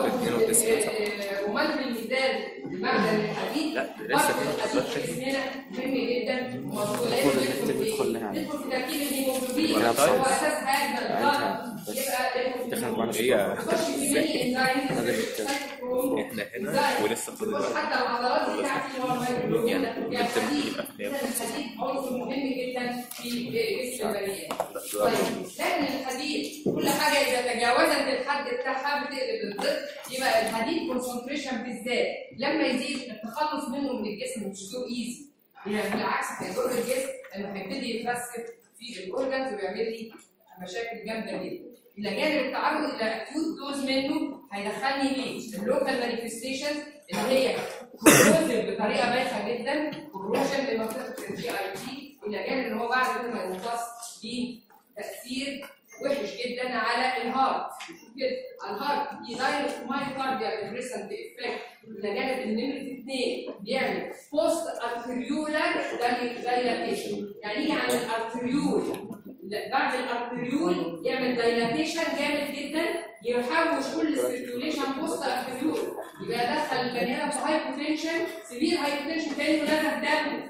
Speaker 1: آه، ومد الميزان بمعنى الحديد
Speaker 2: لا، لسه في
Speaker 1: برضه
Speaker 2: محاضرات
Speaker 1: الحديد في جسمنا مهم جدا ومفروض
Speaker 5: كل
Speaker 1: لازم
Speaker 5: اللي بتدخل لها.
Speaker 1: ندخل في تركيب الهيموجلوبين
Speaker 2: وأنا
Speaker 1: هو
Speaker 2: طيب.
Speaker 1: اساس حاجه الضغط
Speaker 5: بس
Speaker 1: يبقى
Speaker 5: دخل معانا في
Speaker 2: هي
Speaker 1: تخش في ميني انزايم
Speaker 5: هذا اللي
Speaker 2: احنا هنا ولسه فاضل وقت
Speaker 1: حتى العضلات دي بتاعت اللي هو الهيموجلوبين ده
Speaker 2: يعني
Speaker 1: فيها
Speaker 2: ممكن تبقى
Speaker 1: حديد
Speaker 2: أفلام.
Speaker 1: إذا الحديد عنصر مهم جدا في جسم البني ادم طيب لكن الحديد كل حاجه اذا تجاوزت الحد بتاعها بتقلب الضد يبقى الحديد كونسنتريشن بالذات لما يزيد التخلص منه من الجسم مش سو ايزي يعني بالعكس هيضر الجسم انه هيبتدي يترسب في الاورجنز ويعمل لي مشاكل جامده جدا الى جانب التعرض الى اكيوت دوز منه هيدخلني ليه؟ اللوكال مانيفستيشن اللي هي كوروزيف بطريقه بايخه جدا كوروجن لمنطقه الجي اي تي الى جانب ان هو بعد كده ما يمتص ليه تاثير وحش جدا على الهارت كده على الهارت يدايركت مايوكارديال ديبريسنت افكت الى جانب ان نمره اثنين بيعمل بوست ارتريولار دايلاتيشن يعني يجي عند الارتريول لا، بعد الارتريول يعمل دايلاتيشن جامد جدا يحوش كل السيركيوليشن بوست ارتريول يبقى يدخل البني ادم في هايبوتنشن سيفير هايبوتنشن كانه نزف دم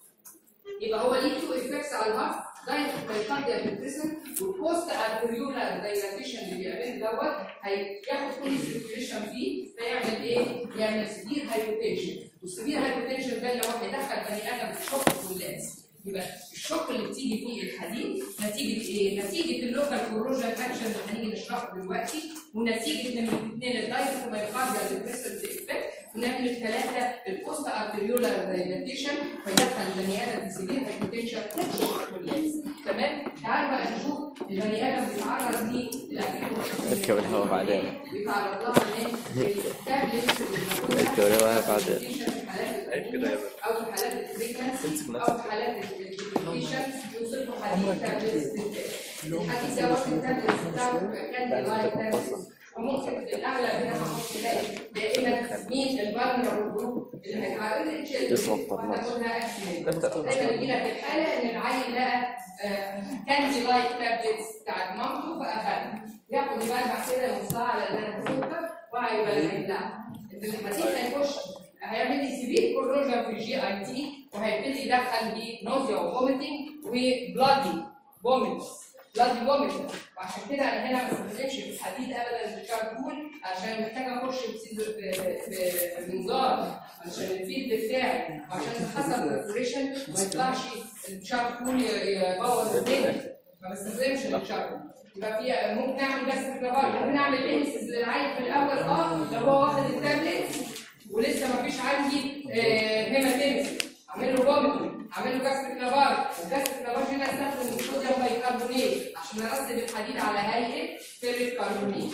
Speaker 1: يبقى هو ليه تو افكتس على الهارت دايركت مايوكارديال ديبريشن والبوست ارتريولار دايلاتيشن اللي بيعمل دوت هياخد كل السيركيوليشن فيه فيعمل ايه؟ يعمل سيفير هايبوتنشن والسيفير هايبوتنشن ده اللي هو هيدخل بني ادم في شوك كولاس يبقى الشوك اللي بتيجي فيه الحديد نتيجه ايه؟ نتيجه اللوكال كوروجن اكشن اللي هنيجي نشرحه دلوقتي ونتيجه نمره اثنين الدايركت مايوكارديال ديبريسنت افكت ونعمل ثلاثه البوست ارتريولار دايلاتيشن فيدخل البني ادم في سيفير هايبوتنشن تمام تعالوا بقى نشوف البني ادم بيتعرض ليه
Speaker 5: اركب الهواء بعدين
Speaker 1: بيتعرض لها من التابلت
Speaker 5: اركب الهواء بعدين
Speaker 2: كده يا
Speaker 1: او في حالات التريتمنت او في حالات الكوميونيكيشن يوصفوا حديد تابلت الحديد ده وقت التابلت بتاعه كان لايف تابلت وممكن الاغلب هنا هنحط تلاقي دائما مين الفالنربل جروب اللي هيتعرض
Speaker 5: تسمع الطرناش.
Speaker 1: هتاخدها اكسيدنت دايما يجي لك الحاله ان العيل لقى كاندي لايت تابلتس بتاعت مامته فاخدها ياخد يبقى بعد كده يوصلها على اللي انا بشوفها وهيبقى هيبلعها الحديد هيخش هيعمل لي سيفير كوروجن في الجي اي تي وهيبتدي يدخل لي نوزيا وفوميتنج وبلادي فوميتس بلادي فوميتنج وعشان كده انا هنا ما بستخدمش في الحديد ابدا بالشاركول عشان محتاج اخش بسيزر في في بنزار عشان الفيلد بتاعي وعشان حسب الريفريشن ما يطلعش الشاركول يبوظ الدنيا ما بستخدمش الشاركول يبقى في ممكن اعمل بس كلابار ممكن اعمل انسز للعيل في الاول اه لو هو واخد التابلت ولسه ما فيش عندي هيماتيمس اعمل له فوميتنج اعمل له كاست كلابار الكاست كلابار هنا استخدم الصوديوم بايكربونات عشان ارسب الحديد على هيئه فيريك كربونات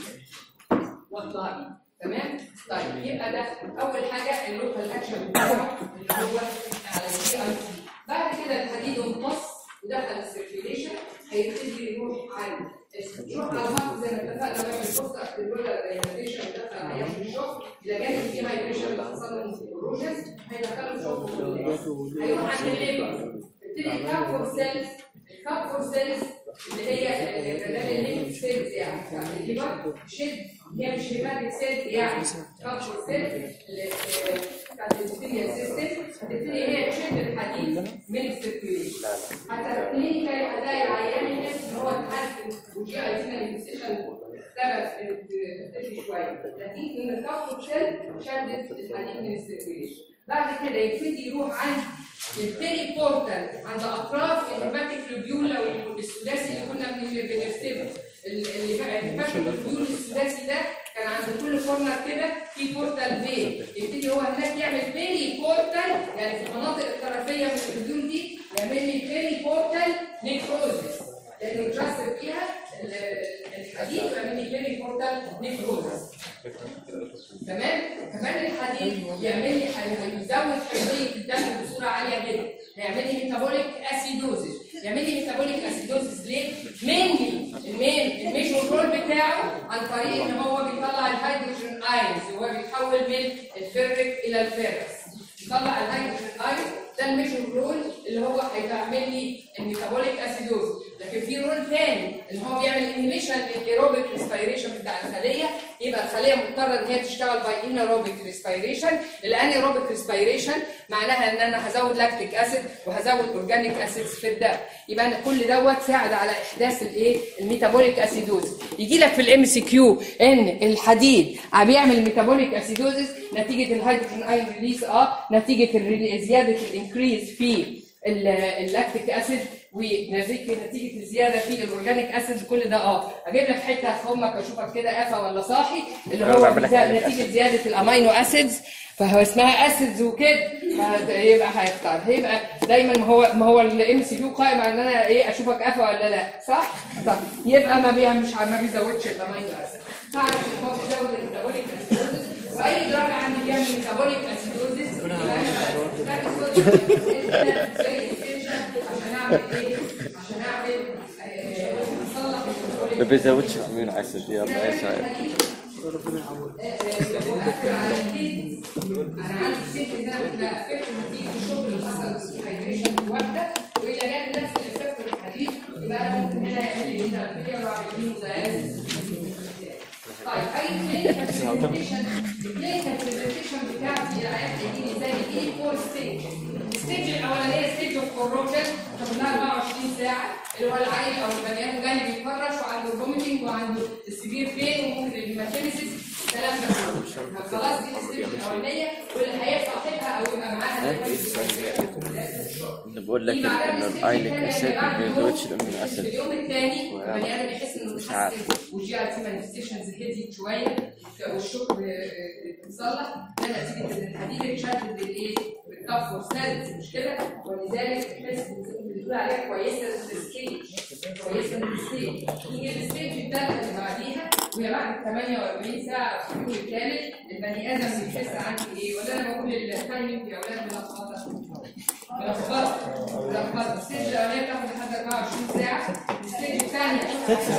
Speaker 1: والله تمام طيب يبقى ده اول حاجه اللوكال اكشن بتاعه اللي هو على الجي اي تي بعد كده الحديد امتص ودخل السيركيوليشن هيبتدي يروح على يروح على الهارت زي ما اتفقنا بقى في البوست الريجولار دايلاتيشن دخل عيان في الشوك الى جانب في هايدريشن اللي حصل له كوروجنز هيدخله شوك هيروح عند الليبر يبتدي الكابفور سيلز الكابفور سيلز اللي هي الليبر سيلز يعني بتاعت الليبر شد هي مش هيباتيك سيلز يعني كابفور سيلز بتاعت الانسولين سيستم هتبتدي هي تشد الحديد من السيركيوليشن حتى الكلينيكال هتلاقي العيان ان هو اتحسن وجي اي تي مانيفستيشن سبب تختفي شويه نتيجه ان الكابفور سيل شدت الحديد من السيركيوليشن بعد كده يبتدي يروح عند البيري بورتال عند اطراف الهيباتيك لوبيولا والثلاثي اللي كنا بنرسمه اللي بقى الهيباتيك لوبيول الثلاثي ده كان عند كل كورنر كده في بورتال بي يبتدي هو هناك يعمل بيري بورتال يعني في المناطق الطرفيه من اللوبيول دي يعمل لي بيري بورتال نيكروزس لانه يترسب فيها الحديد ويعمل لي بيري بورتال نيكروزس تمام كمان الحديد يعمل لي هيزود حمضيه الدم بصوره عاليه جدا هيعمل لي ميتابوليك اسيدوزيس يعمل لي ميتابوليك اسيدوزس ليه؟ مينلي المين الميجور رول بتاعه عن طريق ان هو بيطلع الهيدروجين ايونز هو بيتحول من الفيرك الى الفيرس يطلع الهيدروجين ايون ده الميجور رول اللي هو هيعمل لي الميتابوليك اسيدوز لكن في رول تاني اللي هو بيعمل انيميشن للايروبيك ريسبيريشن بتاع الخليه يبقى الخليه مضطره ان هي تشتغل باي انيروبيك ريسبيريشن الانيروبيك ريسبيريشن معناها ان انا هزود لاكتيك اسيد وهزود اورجانيك اسيدز في الدم يبقى انا كل دوت ساعد على احداث الايه الميتابوليك اسيدوز يجي لك في الام سي كيو ان الحديد عم بيعمل ميتابوليك اسيدوزس نتيجه الهيدروجين ايون ريليز اه نتيجه الريلي- زياده الانكريز في ال- اللاكتيك اسيد ونتيجه نتيجه الزياده في الاورجانيك اسيد كل ده اه اجيب لك حته افهمك اشوفك كده قافه ولا صاحي اللي
Speaker 5: أنا
Speaker 1: هو
Speaker 5: بعمل لك
Speaker 1: زي-
Speaker 5: حاجة
Speaker 1: نتيجه زياده الامينو اسيدز فهو اسمها اسيدز وكده فهت- يبقى هيختار هيبقى دايما ما هو ما هو الام سي كيو قائم على ان انا ايه اشوفك قافه ولا لا صح؟ طب يبقى ما بي مش ما بيزودش الامينو اسيد تعرف ان هو بيزود الميتابوليك اسيدوزس واي دراج عندي بيعمل ميتابوليك اسيدوزس يبقى أنا عشان اعمل ايه؟ عشان اعمل آه، اصلح
Speaker 5: ما
Speaker 1: الميتابوليك
Speaker 5: بيزودش الامين اسيد يلا يا شايف
Speaker 1: انا عندي سيت ان انا كنت افكت نتيجه الشغل اللي حصل في الهيدريشن الواحده والى جانب نفس الافكت الحديد يبقى انا ممكن هنا يعمل لي هنا الفيديو واعمل لي مزايد طيب اي كلينيكال برزنتيشن الكلينيكال برزنتيشن بتاعتي العيان هيجي لي زي ايه فور ستيج الستيج الاولانيه ستيج اوف كوروجن شغلها 24 ساعه اللي هو العيل او البني ادم جاي بيتفرج وعنده فوميتنج وعنده السيفير بين وممكن الهيماتيمسيس الكلام ده كله خلاص دي الستيج الاولانيه واللي هيصاحبها او يبقى معاها
Speaker 5: اللي بقول لك انه الايليك اسيد ما بيزودش الامين
Speaker 1: في
Speaker 5: اسيد
Speaker 1: اليوم الثاني البني ادم يحس انه
Speaker 5: مش عارف.
Speaker 1: متحسن وجي اي تي مانيفستيشنز هديت شويه والشكر اتصلح ده نتيجه ان الحديد اتشدد بالايه؟ بالكف والسد مش كده؟ ولذلك تحس ان بتقول عليها كويسه الستيج كويسه الستيج يجي الستيج الثالثه اللي بعديها وهي بعد 48 ساعه في اليوم الثالث البني ادم بيحس عندي ايه؟ ولا انا بقول التايمنج يا اولاد بلخبطه ملخبطه ملخبطه الستيج الاولانيه بتاخد لحد 24 ساعه الستيج الثانيه ست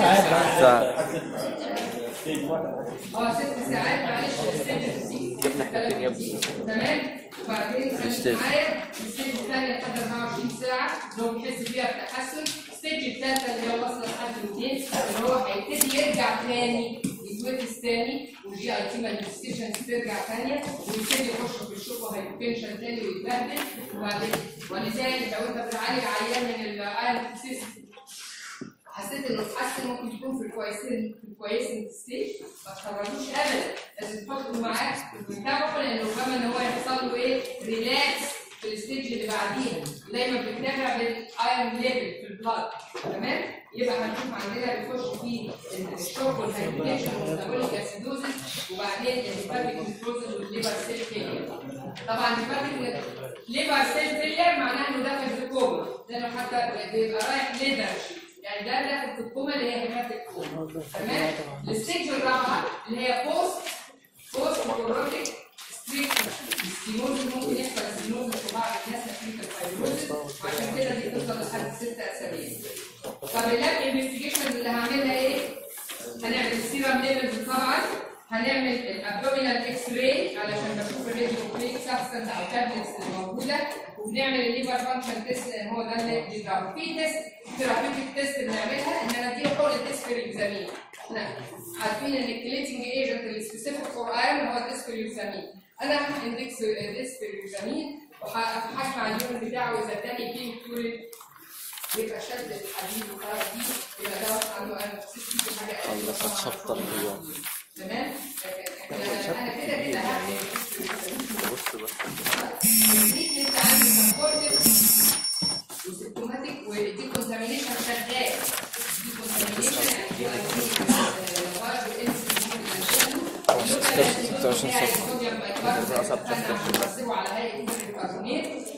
Speaker 1: اه ست ساعات معلش الستيج
Speaker 5: جبنا حتتين يا ابني
Speaker 1: تمام وبعدين خليك
Speaker 5: الستيج.
Speaker 1: معايا الستيج الثانيه لحد 24 ساعه اللي هو بيحس فيها بتحسن الستيج الثالثه اللي هي واصله لحد 200 اللي هو هيبتدي يرجع تاني يتوقف تاني والجي اي تي مانيفستيشنز ترجع ثانيه ويبتدي يخش في الشوك وهيبنشن تاني ويتبهدل وبعدين ولذلك لو انت بتعالج عيان من الايرون توكسيسيتي حسيت انه اتحسن ممكن يكون في الكويسين في الكويسين ستيج ما تخرجوش ابدا لازم تحطه معاك وتتابعه لان ربما ان هو يحصل له ايه ريلاكس في الستيج اللي بعديها دايما بنتابع بالايرون ليفل في البلاد تمام يبقى هنشوف عندنا بيخش في الشوك والهايبريشن والميتابوليك اسيدوزس وبعدين الهيباتيك نيكروزس والليفر سيل فيلير طبعا الهيباتيك ليفر سيل فيلير معناه انه داخل في كوما لانه حتى بيبقى رايح ليدرشيب يعني ده داخل في الكوما اللي هي هيباتيك كوما تمام الستيج الرابعه اللي هي بوست بوست كوروتيك ستريك ستينوز ممكن يحصل ستينوز في بعض الناس نتيجه الفيبروزس وعشان كده دي توصل لحد ست اسابيع طب اللاب انفستيجيشن اللي هعملها ايه؟ هنعمل السيرم ليفلز طبعا هنعمل الابدومينال اكس راي علشان بشوف الراديو سبستنس او تابلتس اللي موجوده وبنعمل الليفر فانكشن تيست لان هو ده اللي بيضرب في تيست ثيرابيوتيك تيست بنعملها ان انا اديله حقن ديسبيريكزامين احنا عارفين ان الكليتنج ايجنت السبيسيفيك فور ايرون هو الديسبيريكزامين انا هندكس ديسبيريكزامين وهسمع اليوم بتاعه اذا اداني كيم كوريك يبقى شد الحديد وخرج دي يبقى ده عنده انا في حاجه
Speaker 5: خلصت شطر اليوم
Speaker 1: تمام لكن انا كده كده هعمل
Speaker 5: بص بس
Speaker 1: دي انت عندي سبورتيف وسيمتوماتيك ودي كونتامينيشن شغال دي كونتامينيشن يعني على هيئه الكربونات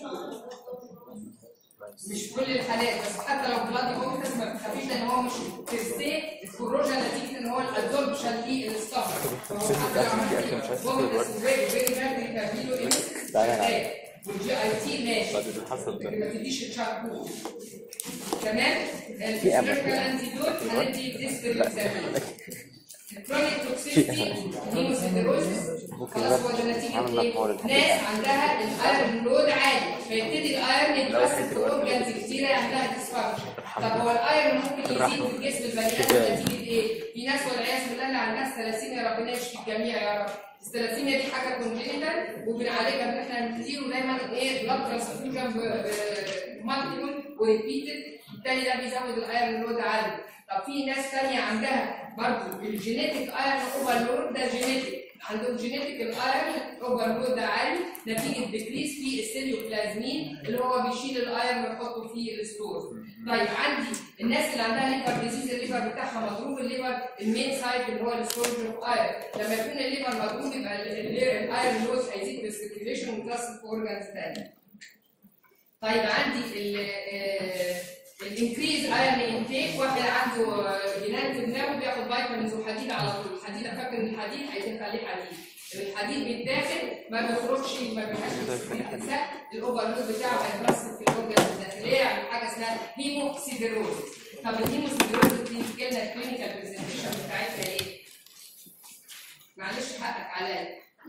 Speaker 1: مش كل الحالات بس حتى لو بلاد كومبلكس ما بتخافيش لان هو مش بيرسي الكوروجن نتيجه ان هو الادزوربشن دي الاستاف
Speaker 5: تعالى نلعب.
Speaker 1: والجي اي تي ماشي
Speaker 2: بعد اللي حصل ده
Speaker 1: لكن ما تديش الشاركو تمام الفيزيولوجيكال انتيدوت هندي ديسبريكسامين الكرونيك توكسيسيتي هيموسيدروزس خلاص هو ده نتيجه ايه؟ ناس عندها الايرون لود عالي فيبتدي الايرون يتوسط في اورجانز كتيره عندها ديسفانكشن طب هو الايرون ممكن يزيد في الجسم البني ادم نتيجه ايه؟ في ناس والعياذ بالله اللي عندها ثلاثيميا ربنا يشفي الجميع يا رب الثلاثيميا دي حاجه كونجينيتال وبنعالجها ان احنا نديله دايما ايه بلاد ترانسفيوجن مالتيبل وريبيتد بالتالي ده بيزود الايرون لود عالي طب في ناس ثانيه عندها برضه الجينيتك ايرون اوفرلود ده جينيتك عندهم جينيتك الايرون اوفرلود ده عالي نتيجه ديكريس في السيليوبلازمين اللي هو بيشيل الايرون ويحطه في الستور طيب عندي الناس اللي عندها ليفر ديزيز الليفر بتاعها مضروب الليفر المين سايت اللي هو الستورج اوف ايرون لما يكون الليفر مضروب يبقى الايرون لوز هيزيد في السيركيليشن ويترسب في اورجانز ثانيه طيب عندي ال الانكريز ايرون انتيك واحد عنده جنان في دماغه بياخد فيتامينز وحديد على طول الحديد فاكر ان الحديد هيتم عليه حديد الحديد بيتاخد ما بيخرجش ما بيبقاش في الانسان الاوفرلود بتاعه هيترسب في الاورجنز الداخليه يعمل حاجه اسمها هيموكسيدروز طب الهيموكسيدروز دي كلمه الكلينيكال برزنتيشن بتاعتها ايه؟ معلش حقك عليا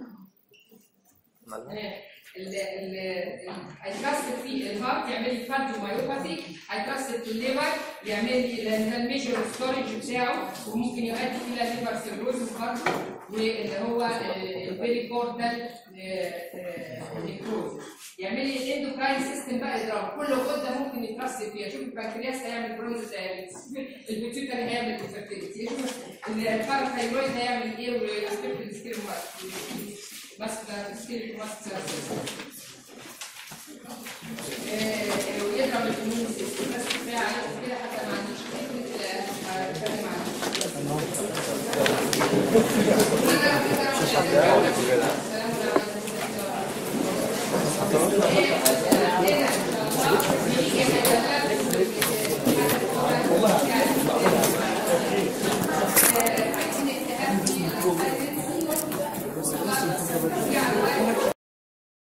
Speaker 1: ال ال هيترسب في الهارت يعمل لي كارديومايوباثي هيترسب في الليفر يعمل لي لان ده الميجر ستورج بتاعه وممكن يؤدي الى ليفر سيروزس برضه واللي هو الفيري بورتال نيكروز يعمل لي الاندوكراين سيستم بقى اضراب كل غده ممكن يترسب فيها شوف البنكرياس هيعمل برونز دايابيتس البيتيوتري هيعمل انفيرتيليتي شوف الباراثايرويد هيعمل ايه والسبيرتال سكيل بس ده سكيل ماست ويضرب الاميون سيستم بس كفايه عليكم كده حتى ما عنديش فكره هتكلم عنها